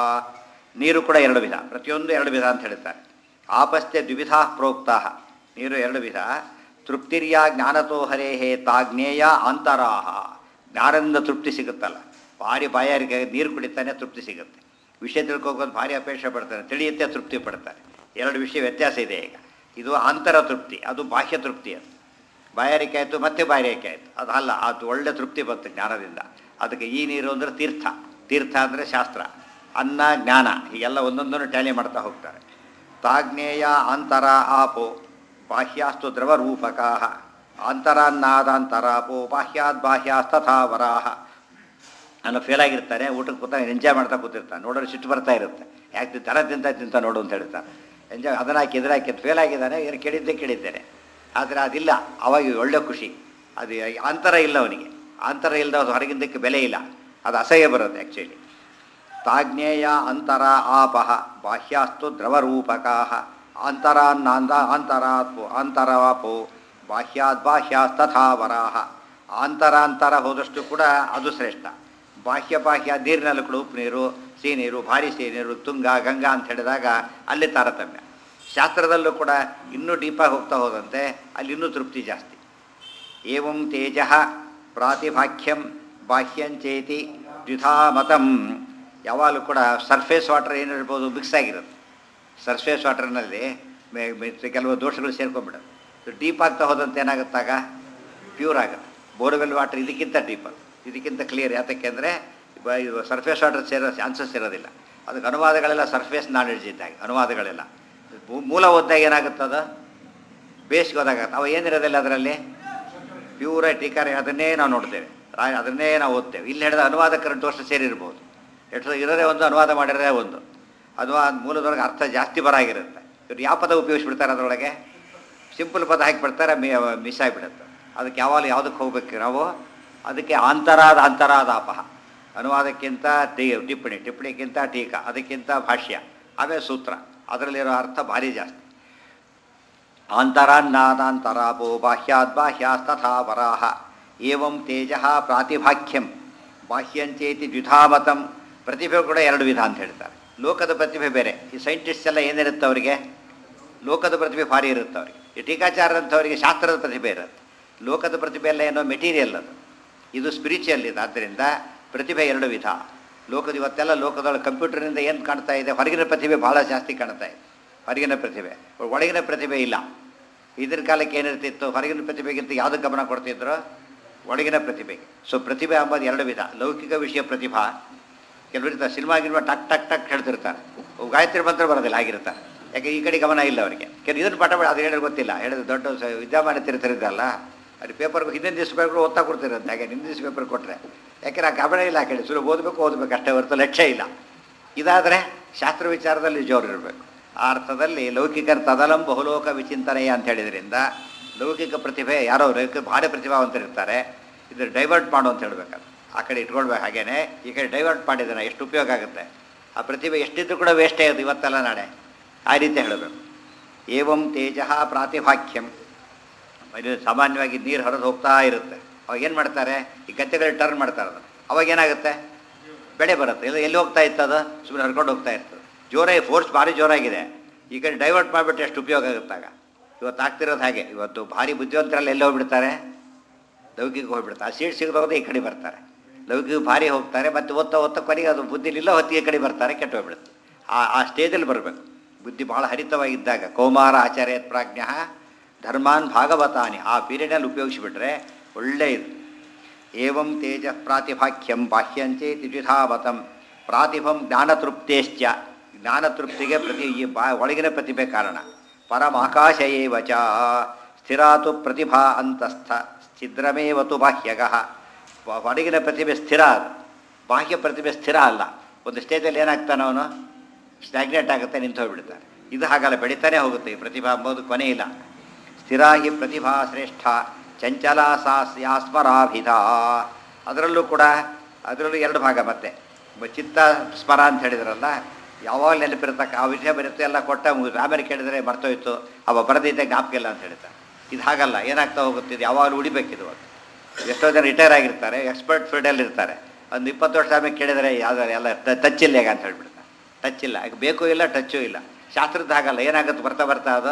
ನೀರು ಕೂಡ ಎರಡು ವಿಧ ಪ್ರತಿಯೊಂದು ಎರಡು ವಿಧ ಅಂತ ಹೇಳ್ತಾರೆ ಆಪಶ್ಚ ದ್ವಿವಿಧಾ ಪ್ರೋಕ್ತಾ ನೀರು ಎರಡು ವಿಧ ತೃಪ್ತಿರ್ಯ ಜ್ಞಾನತೋ ಹರೇಹೇ ತಾಜ್ಞೇಯ ಅಂತರಾಹ ಜ್ಞಾನದಿಂದ ತೃಪ್ತಿ ಸಿಗುತ್ತಲ್ಲ ಭಾರಿ ಬಾಯಾರಿಕೆ ನೀರು ಕುಡಿತಾನೆ ತೃಪ್ತಿ ಸಿಗುತ್ತೆ ವಿಷಯ ತಿಳ್ಕೋಗೋದು ಭಾರಿ ಅಪೇಕ್ಷೆ ಪಡ್ತಾನೆ ತಿಳಿಯುತ್ತೆ ತೃಪ್ತಿ ಪಡ್ತಾನೆ ಎರಡು ವಿಷಯ ವ್ಯತ್ಯಾಸ ಇದೆ ಈಗ ಇದು ಆಂತರ ತೃಪ್ತಿ ಅದು ಬಾಹ್ಯ ತೃಪ್ತಿ ಅದು ಬಾಯಾರಿಕೆ ಆಯಿತು ಮತ್ತೆ ಬಾಯಾರಿಕೆ ಆಯಿತು ಅದು ಅಲ್ಲ ಅದು ಒಳ್ಳೆ ತೃಪ್ತಿ ಬಂತು ಜ್ಞಾನದಿಂದ ಅದಕ್ಕೆ ಈ ನೀರು ಅಂದರೆ ತೀರ್ಥ ತೀರ್ಥ ಅಂದರೆ ಶಾಸ್ತ್ರ ಅನ್ನ ಜ್ಞಾನ ಹೀಗೆಲ್ಲ ಒಂದೊಂದನ್ನು ಟ್ಯಾಲಿ ಮಾಡ್ತಾ ಹೋಗ್ತಾರೆ ತಾಜ್ಞೇಯ ಅಂತರ ಆಪೋ ಬಾಹ್ಯಾಸ್ತು ದ್ರವರೂಪಕಾ ಅಂತರಾನ್ನಾದಂತರಾಪೋ ಬಾಹ್ಯಾದ್ ಬಾಹ್ಯಾಸ್ತಥಾ ವರಾಹ ನಾನು ಫೇಲ್ ಆಗಿರ್ತಾನೆ ಊಟಕ್ಕೆ ಕೂತ ಎಂಜಾಯ್ ಮಾಡ್ತಾ ಕೂತಿರ್ತಾನೆ ನೋಡೋರು ಸಿಟ್ಟು ಬರ್ತಾ ಇರುತ್ತೆ ಯಾಕೆ ದರ ತಿಂತ ತಿಂತ ನೋಡು ಅಂತ ಹೇಳ್ತಾನೆ ಎಂಜಾಯ್ ಅದನ್ನ ಹಾಕಿ ಇದ್ರ ಹಾಕಿ ಫೇಲ್ ಆಗಿದ್ದಾನೆ ಏನು ಕೇಳಿದ್ದೆ ಕೇಳಿದ್ದೇನೆ ಆದರೆ ಅದಿಲ್ಲ ಅವಾಗ ಒಳ್ಳೆ ಖುಷಿ ಅದು ಅಂತರ ಇಲ್ಲ ಅವನಿಗೆ ಅಂತರ ಇಲ್ಲದ ಅದು ಹೊರಗಿಂದಕ್ಕೆ ಬೆಲೆ ಇಲ್ಲ ಅದು ಅಸಹ್ಯ ಬರುತ್ತೆ ಆ್ಯಕ್ಚುಲಿ ತಾಜ್ಞೇಯ ಅಂತರ ಆಪಹ ಬಾಹ್ಯಾಸ್ತು ದ್ರವರೂಪಕಾ ಅಂತರಾನ್ನಾಂದ ಅಂತರಾತ್ಪು ಅಂತರಾಪೋ ಬಾಹ್ಯಾದ್ ಬಾಹ್ಯಾಸ್ತಥಾ ವರಾಹ ಅಂತರಾಂತರ ಹೋದಷ್ಟು ಕೂಡ ಅದು ಶ್ರೇಷ್ಠ ಬಾಹ್ಯ ಬಾಹ್ಯ ನೀರಿನಲ್ಲಿ ಕೂಡ ಉಪ್ಪು ನೀರು ಸಿಹಿ ನೀರು ಭಾರಿ ಸಿಹಿ ನೀರು ತುಂಗ ಗಂಗಾ ಅಂತ ಹೇಳಿದಾಗ ಅಲ್ಲಿ ತಾರತಮ್ಯ ಶಾಸ್ತ್ರದಲ್ಲೂ ಕೂಡ ಇನ್ನೂ ಡೀಪಾಗಿ ಹೋಗ್ತಾ ಹೋದಂತೆ ಅಲ್ಲಿ ಇನ್ನೂ ತೃಪ್ತಿ ಜಾಸ್ತಿ ಏವಂ ತೇಜ ಪ್ರಾತಿಭಾಖ್ಯಂ ಬಾಹ್ಯಂಚೇತಿ ದ್ವಿಧಾ ಮತಂ ಯಾವಾಗಲೂ ಕೂಡ ಸರ್ಫೇಸ್ ವಾಟರ್ ಏನಿರ್ಬೋದು ಮಿಕ್ಸ್ ಆಗಿರುತ್ತೆ ಸರ್ಫೇಸ್ ವಾಟರ್ನಲ್ಲಿ ಕೆಲವು ದೋಷಗಳು ಸೇರ್ಕೊಂಡ್ಬಿಡುತ್ತೆ ಡೀಪ್ ಆಗ್ತಾ ಹೋದಂತೆ ಏನಾಗುತ್ತಾಗ ಪ್ಯೂರ್ ಆಗುತ್ತೆ ಬೋರ್ವೆಲ್ ವಾಟರ್ ಇದಕ್ಕಿಂತ ಡೀಪ್ ಇದಕ್ಕಿಂತ ಕ್ಲಿಯರ್ ಯಾತಕ್ಕೆ ಅಂದರೆ ಇದು ಸರ್ಫೇಸ್ ವಾಟರ್ ಸೇರೋ ಚಾನ್ಸಸ್ ಇರೋದಿಲ್ಲ ಅದಕ್ಕೆ ಅನುವಾದಗಳೆಲ್ಲ ಸರ್ಫೇಸ್ ನಾಲೆಡ್ಜ್ ಇದ್ದಾಗ ಅನುವಾದಗಳೆಲ್ಲ ಮೂ- ಮೂಲ ಓದಿದಾಗ ಏನಾಗುತ್ತದ ಬೇಸಿಗೆ ಹೋದಾಗತ್ತೆ ಅವ ಏನಿರೋದಿಲ್ಲ ಅದರಲ್ಲಿ ಪ್ಯೂರ ಟೀಕಾರ ಅದನ್ನೇ ನಾವು ನೋಡ್ತೇವೆ ರಾ- ಅದನ್ನೇ ನಾವು ಓದ್ತೇವೆ ಇಲ್ಲಿ ಹೇಳಿದ ಅನುವಾದಕರ ದೋಷ ಸೇರಿರ್ಬೋದು ಎಷ್ಟು ಇರೋದೇ ಒಂದು ಅನುವಾದ ಮಾಡಿರೋದೇ ಒಂದು ಅನುವಾದ ಮೂಲದೊಳಗೆ ಅರ್ಥ ಜಾಸ್ತಿ ಬರಾಗಿರುತ್ತೆ ಇವ್ರು ಯಾವ ಪದ ಉಪಯೋಗಿಸ್ಬಿಡ್ತಾರೆ ಅದರೊಳಗೆ ಸಿಂಪಲ್ ಪದ ಹಾಕಿಬಿಡ್ತಾರೆ ಮಿ ಮಿಸ್ ಆಗಿಬಿಡುತ್ತೆ ಅದಕ್ಕೆ ಯಾವಾಗ ಯಾವುದಕ್ಕೆ ಹೋಗ್ಬೇಕು ನಾವು ಅದಕ್ಕೆ ಅಂತರಾದ ಅಂತರಾದ ಅಪಹ ಅನುವಾದಕ್ಕಿಂತ ಟಿ ಟಿಪ್ಪಣಿ ಟಿಪ್ಪಣಿಗಿಂತ ಟೀಕಾ ಅದಕ್ಕಿಂತ ಭಾಷ್ಯ ಆಮೇಲೆ ಸೂತ್ರ ಅದರಲ್ಲಿರೋ ಅರ್ಥ ಭಾರಿ ಜಾಸ್ತಿ ಅಂತರಾನ್ನಾದಾಂತರಾಪೋ ಬಾಹ್ಯಾದ್ ಬಾಹ್ಯಾಸ್ತಥಾ ವರಾಹ ಏವಂ ತೇಜ ಪ್ರಾತಿಭಾಖ್ಯಂ ಬಾಹ್ಯಂಚೇತಿ ದ್ವಿಧಾಮತಂ ಪ್ರತಿಭೆ ಕೂಡ ಎರಡು ವಿಧ ಅಂತ ಹೇಳ್ತಾರೆ ಲೋಕದ ಪ್ರತಿಭೆ ಬೇರೆ ಈ ಸೈಂಟಿಸ್ಟ್ ಎಲ್ಲ ಏನಿರುತ್ತೆ ಅವರಿಗೆ ಲೋಕದ ಪ್ರತಿಭೆ ಭಾರಿ ಇರುತ್ತೆ ಅವರಿಗೆ ಈ ಟೀಕಾಚಾರದಂಥವರಿಗೆ ಶಾಸ್ತ್ರದ ಪ್ರತಿಭೆ ಇರುತ್ತೆ ಲೋಕದ ಪ್ರತಿಭೆ ಎಲ್ಲ ಏನೋ ಮೆಟೀರಿಯಲ್ ಅದು ಇದು ಸ್ಪಿರಿಚುವಲ್ ಇದು ಆದ್ದರಿಂದ ಪ್ರತಿಭೆ ಎರಡು ವಿಧ ಲೋಕದ ಇವತ್ತೆಲ್ಲ ಲೋಕದೊಳಗೆ ಕಂಪ್ಯೂಟರ್ನಿಂದ ಏನು ಕಾಣ್ತಾ ಇದೆ ಹೊರಗಿನ ಪ್ರತಿಭೆ ಭಾಳ ಜಾಸ್ತಿ ಕಾಣ್ತಾ ಇದೆ ಹೊರಗಿನ ಪ್ರತಿಭೆ ಒಳಗಿನ ಪ್ರತಿಭೆ ಇಲ್ಲ ಇದ್ರ ಕಾಲಕ್ಕೆ ಏನಿರ್ತಿತ್ತು ಹೊರಗಿನ ಪ್ರತಿಭೆಗಿಂತ ಯಾವುದಕ್ಕೆ ಗಮನ ಕೊಡ್ತಿದ್ರು ಒಳಗಿನ ಪ್ರತಿಭೆಗೆ ಸೊ ಪ್ರತಿಭೆ ಅಂಬೋದು ಎರಡು ವಿಧ ಲೌಕಿಕ ವಿಷಯ ಪ್ರತಿಭಾ ಕೆಲವರು ಇರ್ತಾರೆ ಸಿನಿಮಾ ಗಿಲ್ಮ ಟಕ್ ಟಕ್ ಟಕ್ ಹೇಳ್ತಿರ್ತಾರೆ ಅವು ಗಾಯತ್ರಿ ಮಂತ್ರ ಬರೋದಿಲ್ಲ ಆಗಿರ್ತಾರೆ ಯಾಕೆ ಈ ಕಡೆ ಗಮನ ಇಲ್ಲ ಅವರಿಗೆ ಕೆಲವು ಇದನ್ನು ಪಾಠ ಮಾಡಿ ಅದು ಹೇಳಿದ್ರೆ ಗೊತ್ತಿಲ್ಲ ಹೇಳಿದ್ರೆ ದೊಡ್ಡ ಸ- ವಿದ್ಯಮಾನ ತಿರ್ತಿರಿದ್ದಲ್ಲ ಅದು ಪೇಪರ್ ಹಿಂದಿನ ದಿವಸ ಪೇಪರ್ ಓದ್ತಾ ಕೊಡ್ತಿರೋದು ಹಾಗೆ ಹಿಂದಿನ ದಿವಸ ಪೇಪರ್ ಕೊಟ್ಟರೆ ಯಾಕೆಂದ್ರೆ ಆ ಗಮನ ಇಲ್ಲ ಆ ಕಡೆ ಸುಲಭ ಓದಬೇಕು ಓದಬೇಕು ಅಷ್ಟೇ ಹೊರತು ಲಕ್ಷ್ಯ ಇಲ್ಲ ಇದಾದರೆ ಶಾಸ್ತ್ರ ವಿಚಾರದಲ್ಲಿ ಜೋರು ಇರಬೇಕು ಆ ಅರ್ಥದಲ್ಲಿ ಲೌಕಿಕ ತದಲಂ ಬಹುಲೋಕ ವಿಚಿಂತನೆಯ ಅಂತ ಹೇಳಿದ್ರಿಂದ ಲೌಕಿಕ ಪ್ರತಿಭೆ ಯಾರೋ ಲೌಕಿಕ ಭಾರಿ ಪ್ರತಿಭಾವಂತರಿರ್ತಾರೆ ಇದು ಡೈವರ್ಟ್ ಮಾಡು ಅಂತ ಹೇಳ್ಬೇಕದು ಆ ಕಡೆ ಇಟ್ಕೊಳ್ಬೇಕು ಹಾಗೇನೆ ಈ ಕಡೆ ಡೈವರ್ಟ್ ಮಾಡಿದಾನೆ ಎಷ್ಟು ಉಪಯೋಗ ಆಗುತ್ತೆ ಆ ಪ್ರತಿಭೆ ಎಷ್ಟಿದ್ರು ಕೂಡ ವೇಸ್ಟೇ ಅದು ಇವತ್ತೆಲ್ಲ ನಾಳೆ ಆ ರೀತಿ ಹೇಳಬೇಕು ಏವಂ ತೇಜ ಪ್ರಾತಿಭಾಖ್ಯಂ ಇದು ಸಾಮಾನ್ಯವಾಗಿ ನೀರು ಹರಿದು ಹೋಗ್ತಾ ಇರುತ್ತೆ ಅವಾಗ ಏನು ಮಾಡ್ತಾರೆ ಈ ಗದ್ದೆಗಳು ಟರ್ನ್ ಮಾಡ್ತಾರೆ ಅದನ್ನು ಅವಾಗ ಏನಾಗುತ್ತೆ ಬೆಳೆ ಬರುತ್ತೆ ಇಲ್ಲ ಎಲ್ಲಿ ಹೋಗ್ತಾ ಇತ್ತು ಅದು ಸುಮ್ಮನೆ ಹರ್ಕೊಂಡು ಹೋಗ್ತಾ ಇರ್ತದೆ ಜೋರಾಗಿ ಫೋರ್ಸ್ ಭಾರಿ ಜೋರಾಗಿದೆ ಈ ಕಡೆ ಡೈವರ್ಟ್ ಮಾಡಿಬಿಟ್ಟು ಎಷ್ಟು ಉಪಯೋಗ ಆಗುತ್ತಾಗ ಇವತ್ತು ಆಗ್ತಿರೋದು ಹಾಗೆ ಇವತ್ತು ಭಾರಿ ಬುದ್ಧಿವಂತರಲ್ಲಿ ಎಲ್ಲಿ ಹೋಗ್ಬಿಡ್ತಾರೆ ಲೌಕಿಕ ಹೋಗ್ಬಿಡ್ತಾರೆ ಆ ಸೀಟ್ ಸಿಗದೋದ್ರೆ ಈ ಕಡೆ ಬರ್ತಾರೆ ಲೌಕಿಕ ಭಾರಿ ಹೋಗ್ತಾರೆ ಮತ್ತು ಓದ್ತಾ ಓದ್ತಾ ಕೊನೆಗೆ ಅದು ಬುದ್ಧಿಲಿಲ್ಲ ಹೊತ್ತಿಗೆ ಈ ಕಡೆ ಬರ್ತಾರೆ ಕೆಟ್ಟು ಹೋಗ್ಬಿಡುತ್ತೆ ಆ ಆ ಸ್ಟೇಜಲ್ಲಿ ಬರಬೇಕು ಬುದ್ಧಿ ಭಾಳ ಹರಿತವಾಗಿದ್ದಾಗ ಕೌಮಾರ ಆಚಾರ್ಯ ಪ್ರಾಜ್ಞ ಧರ್ಮಾನ್ ಭಾಗವತಾನಿ ಆ ಪೀರಿಯಡಲ್ಲಿ ಉಪಯೋಗಿಸಿಬಿಟ್ರೆ ಒಳ್ಳೆ ಇದು ಏವಂ ತೇಜ ಪ್ರಾತಿಭಾಖ್ಯಂ ಬಾಹ್ಯಂಚೇ ದ್ವಿಧಾವತಂ ಪ್ರಾತಿಭಂ ಜ್ಞಾನತೃಪ್ತೇಶ್ಚ ಜ್ಞಾನತೃಪ್ತಿಗೆ ಪ್ರತಿ ಈ ಬಾ ಒಳಗಿನ ಪ್ರತಿಭೆ ಕಾರಣ ಪರಮಾಕಾಶ ಏವ ಚ ಸ್ಥಿರಾತು ಪ್ರತಿಭಾ ಅಂತಸ್ಥ ಛಿದ್ರಮೇವತು ಬಾಹ್ಯಗಃ ವ- ಹೊರಗಿನ ಪ್ರತಿಭೆ ಸ್ಥಿರ ಅದು ಬಾಹ್ಯ ಪ್ರತಿಭೆ ಸ್ಥಿರ ಅಲ್ಲ ಒಂದು ಸ್ಟೇಜಲ್ಲಿ ಏನಾಗ್ತಾನೆ ಅವನು ಸ್ಟ್ಯಾಗ್ನೇಟ್ ಆಗುತ್ತೆ ನಿಂತು ಹೋಗ್ಬಿಡ್ತಾನೆ ಇದು ಹಾಗಲ್ಲ ಬೆಳೀತಾನೆ ಹೋಗುತ್ತೆ ಈ ಪ್ರತಿಭಾ ಅಂಬೋದು ಕೊನೆ ಇಲ್ಲ ಸ್ಥಿರ ಹಿ ಪ್ರತಿಭಾ ಶ್ರೇಷ್ಠ ಚಂಚಲ ಸಾ ಯಾಸ್ಮರಾಭಿಧ ಅದರಲ್ಲೂ ಕೂಡ ಅದರಲ್ಲೂ ಎರಡು ಭಾಗ ಮತ್ತೆ ಬ- ಚಿತ್ತ ಸ್ಮರ ಅಂತ ಹೇಳಿದ್ರಲ್ಲ ಯಾವಾಗ ನೆನಪಿರತಕ್ಕ ಆ ವಿಷಯ ಬರುತ್ತೆ ಎಲ್ಲ ಕೊಟ್ಟ ಮುಗಿದು ಆಮೇಲೆ ಕೇಳಿದರೆ ಮರ್ತೋಯ್ತು ಅವ ಬರದಿದ್ದೆ ಜ್ಞಾಪಕ ಇಲ್ಲ ಅಂತ ಹೇಳ್ತಾರೆ ಇದು ಹಾಗಲ್ಲ ಏನಾಗ್ತಾ ಹೋಗುತ್ತೆ ಇದು ಯಾವಾಗಲೂ ಉಳಿಬೇಕಿದು ಅದು ಎಷ್ಟೋ ಜನ ರಿಟೈರ್ ಆಗಿರ್ತಾರೆ ಎಕ್ಸ್ಪರ್ಟ್ ಫೀಲ್ಡಲ್ಲಿ ಇರ್ತಾರೆ ಒಂದು ಇಪ್ಪತ್ತು ವರ್ಷ ಆಮೇಲೆ ಕೇಳಿದರೆ ಯಾವ್ದಾರು ಎಲ್ಲ ಟ- ಟಚ್ ಇಲ್ಲ ಹೇಗೆ ಅಂತ ಹೇಳ್ಬಿಡ್ತಾರೆ ಟಚ್ ಇಲ್ಲ ಈಗ ಬೇಕು ಇಲ್ಲ ಟಚ್ಚು ಇಲ್ಲ ಶಾಸ್ತ್ರದ ಹಾಗಲ್ಲ ಏನಾಗುತ್ತೆ ಬರ್ತಾ ಬರ್ತಾ ಅದು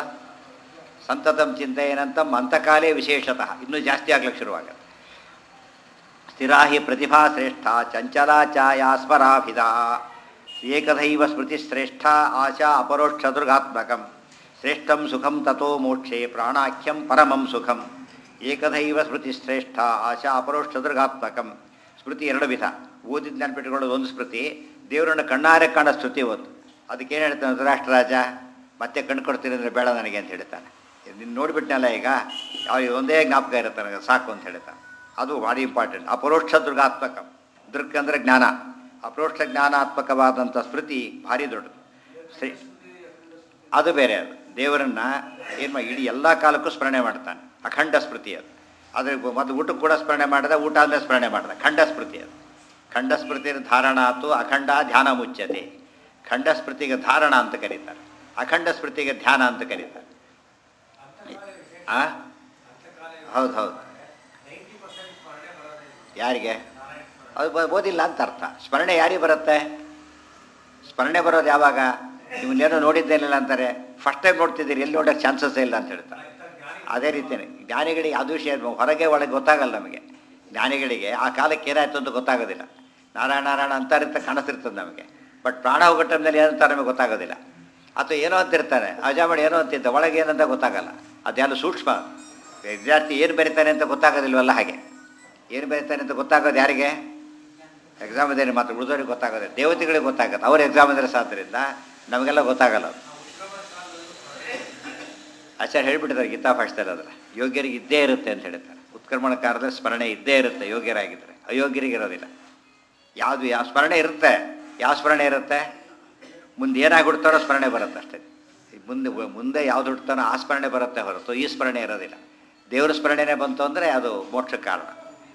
ಸಂತತಂ ಚಿಂತೆ ಏನಂತಂ ಅಂತಕಾಲೇ ವಿಶೇಷತಃ ಇನ್ನೂ ಜಾಸ್ತಿ ಆಗ್ಲಿಕ್ಕೆ ಶುರುವಾಗುತ್ತೆ ಸ್ಥಿರಾ ಹಿ ಪ್ರತಿಭಾ ಶ್ರೇಷ್ಠ ಚಂಚಲಾ ಚಾಯಾ ಸ್ಮರಾಭಿದ ಏಕದೈವ ಸ್ಮೃತಿ ಶ್ರೇಷ್ಠ ಆಶಾ ಅಪರೋಕ್ಷ ದುರ್ಗಾತ್ಮಕಂ ಶ್ರೇಷ್ಠಂ ಸುಖಂ ತಥೋ ಮೋಕ್ಷೆ ಪ್ರಾಣಾಖ್ಯಂ ಪರಮಂ ಸುಖಂ ಏಕದೈವ ಸ್ಮೃತಿ ಶ್ರೇಷ್ಠ ಆಶಾ ಅಪರೋಕ್ಷ ದುರ್ಗಾತ್ಮಕಂ ಸ್ಮೃತಿ ಎರಡು ವಿಧ ಓದಿದ ನೆನಪಿಟ್ಕೊಳ್ಳೋದು ಒಂದು ಸ್ಮೃತಿ ದೇವರನ್ನು ಕಣ್ಣಾರೆ ಕಾಣೋ ಸ್ಮೃತಿ ಒಂದು ಅದಕ್ಕೇನು ಹೇಳ್ತಾನೆ ಧೃತರಾಷ್ಟ್ರ ರಾಜ ಮತ್ತೆ ಕಣ್ಣು ಕೊಡ್ತೀನಿ ಅಂದರೆ ಬೇಡ ನನಗೆ ಅಂತ ಹೇಳ್ತಾನೆ ನಿನ್ನ ನೋಡಿಬಿಟ್ನಲ್ಲ ಈಗ ಅವ್ರಿಗೆ ಒಂದೇ ಜ್ಞಾಪಕ ಇರುತ್ತೆ ನನಗೆ ಸಾಕು ಅಂತ ಹೇಳ್ತಾನೆ ಅದು ಭಾರಿ ಇಂಪಾರ್ಟೆಂಟ್ ಅಪರೋಕ್ಷ ದುರ್ಗಾತ್ಮಕ ದೃಕ್ ಅಂದರೆ ಜ್ಞಾನ ಅಪರೋಕ್ಷ ಜ್ಞಾನಾತ್ಮಕವಾದಂಥ ಸ್ಮೃತಿ ಭಾರಿ ದೊಡ್ಡದು ಶ್ರೀ ಅದು ಬೇರೆ ಅದು ದೇವರನ್ನ ಏನು ಮಾಡಿ ಇಡೀ ಎಲ್ಲ ಕಾಲಕ್ಕೂ ಸ್ಮರಣೆ ಮಾಡ್ತಾನೆ ಅಖಂಡ ಸ್ಮೃತಿ ಅದು ಆದರೆ ಮತ್ತು ಊಟಕ್ಕೆ ಕೂಡ ಸ್ಮರಣೆ ಮಾಡಿದ ಊಟ ಆದಮೇಲೆ ಸ್ಮರಣೆ ಮಾಡಿದ ಖಂಡ ಸ್ಮೃತಿ ಅದು ಖಂಡ ಸ್ಮೃತಿಯ ಧಾರಣ ಆತು ಅಖಂಡ ಧ್ಯಾನ ಮುಚ್ಚತೆ ಖಂಡ ಸ್ಮೃತಿಗೆ ಧಾರಣ ಅಂತ ಕರೀತಾರೆ ಅಖಂಡ ಸ್ಮೃತಿಗೆ ಧ್ಯಾನ ಅಂತ ಕರೀತಾರೆ ಆ ಹೌದು ಹೌದು ಯಾರಿಗೆ ಅದು ಬ- ಓದಿಲ್ಲ ಅಂತ ಅರ್ಥ ಸ್ಮರಣೆ ಯಾರಿಗೆ ಬರುತ್ತೆ ಸ್ಮರಣೆ ಬರೋದು ಯಾವಾಗ ನಿಮ್ಮನ್ನೇನೋ ನೋಡಿದ್ದೇನಿಲ್ಲ ಅಂತಾರೆ ಫಸ್ಟ್ ಟೈಮ್ ನೋಡ್ತಿದ್ದೀರಿ ಎಲ್ಲಿ ನೋಡೋಕ್ಕೆ ಚಾನ್ಸಸ್ ಇಲ್ಲ ಅಂತ ಹೇಳ್ತಾರೆ ಅದೇ ರೀತಿಯೇ ಜ್ಞಾನಿಗಳಿಗೆ ಅದು ವಿಷಯ ಹೊರಗೆ ಒಳಗೆ ಗೊತ್ತಾಗಲ್ಲ ನಮಗೆ ಜ್ಞಾನಿಗಳಿಗೆ ಆ ಕಾಲಕ್ಕೆ ಏನಾಯ್ತು ಅಂತ ಗೊತ್ತಾಗೋದಿಲ್ಲ ನಾರಾಯಣ ನಾರಾಯಣ ಅಂತಾರಿರ್ತ ಕಾಣಿಸ್ತಿರ್ತದೆ ನಮಗೆ ಬಟ್ ಪ್ರಾಣ ಹೋಗೋ ಟೈಮ್ನಲ್ಲಿ ಏನಂತ ನಮಗೆ ಗೊತ್ತಾಗೋದಿಲ್ಲ ಅಥವಾ ಏನೋ ಅಂತಿರ್ತಾನೆ ಅಜಾಮಡಿ ಏನೋ ಅಂತಿದ್ದ ಒಳಗೆ ಏನಂತ ಗೊತ್ತಾಗಲ್ಲ ಅದೆಲ್ಲ ಸೂಕ್ಷ್ಮ ವಿದ್ಯಾರ್ಥಿ ಏನು ಬರೀತಾನೆ ಅಂತ ಗೊತ್ತಾಗೋದಿಲ್ವಲ್ಲ ಹಾಗೆ ಏನು ಬರೀತಾನೆ ಅಂತ ಗೊತ್ತಾಗೋದು ಯಾರಿಗೆ ಎಕ್ಸಾಮ್ ಇದೇನೆ ಮಾತ್ರ ಉಳಿದವ್ರಿಗೆ ಗೊತ್ತಾಗೋದೆ ದೇವತೆಗಳಿಗೆ ಗೊತ್ತಾಗುತ್ತೆ ಅವ್ರ ಎಕ್ಸಾಮ್ ಇದ್ರೆ ಸಾದ್ರಿಂದ ನಮಗೆಲ್ಲ ಗೊತ್ತಾಗಲ್ಲ ಅದು ಆಚಾರ್ಯ ಹೇಳ್ಬಿಟ್ಟಿದ್ದಾರೆ ಗೀತಾ ಭಾಷೆದಲ್ಲಿ ಅದರ ಯೋಗ್ಯರಿಗೆ ಇದ್ದೇ ಇರುತ್ತೆ ಅಂತ ಹೇಳ್ತಾರೆ ಉತ್ಕ್ರಮಣ ಕಾಲದಲ್ಲಿ ಸ್ಮರಣೆ ಇದ್ದೇ ಇರುತ್ತೆ ಯೋಗ್ಯರಾಗಿದ್ದರೆ ಅಯೋಗ್ಯರಿಗೆ ಇರೋದಿಲ್ಲ ಯಾವುದು ಯಾವ ಸ್ಮರಣೆ ಇರುತ್ತೆ ಯಾವ ಸ್ಮರಣೆ ಇರುತ್ತೆ ಮುಂದೆ ಏನಾಗಿ ಹುಡ್ತಾರೋ ಸ್ಮರಣೆ ಬರುತ್ತೆ ಅಷ್ಟೇ ಈ ಮುಂದೆ ಮುಂದೆ ಯಾವ್ದು ಹುಡ್ತಾನೋ ಆ ಸ್ಮರಣೆ ಬರುತ್ತೆ ಹೊರತು ಈ ಸ್ಮರಣೆ ಇರೋದಿಲ್ಲ ದೇವರ ಸ್ಮರಣೆನೇ ಬಂತು ಅಂದರೆ ಅದು ಮೋಕ್ಷಕ್ಕೆ ಕಾರಣ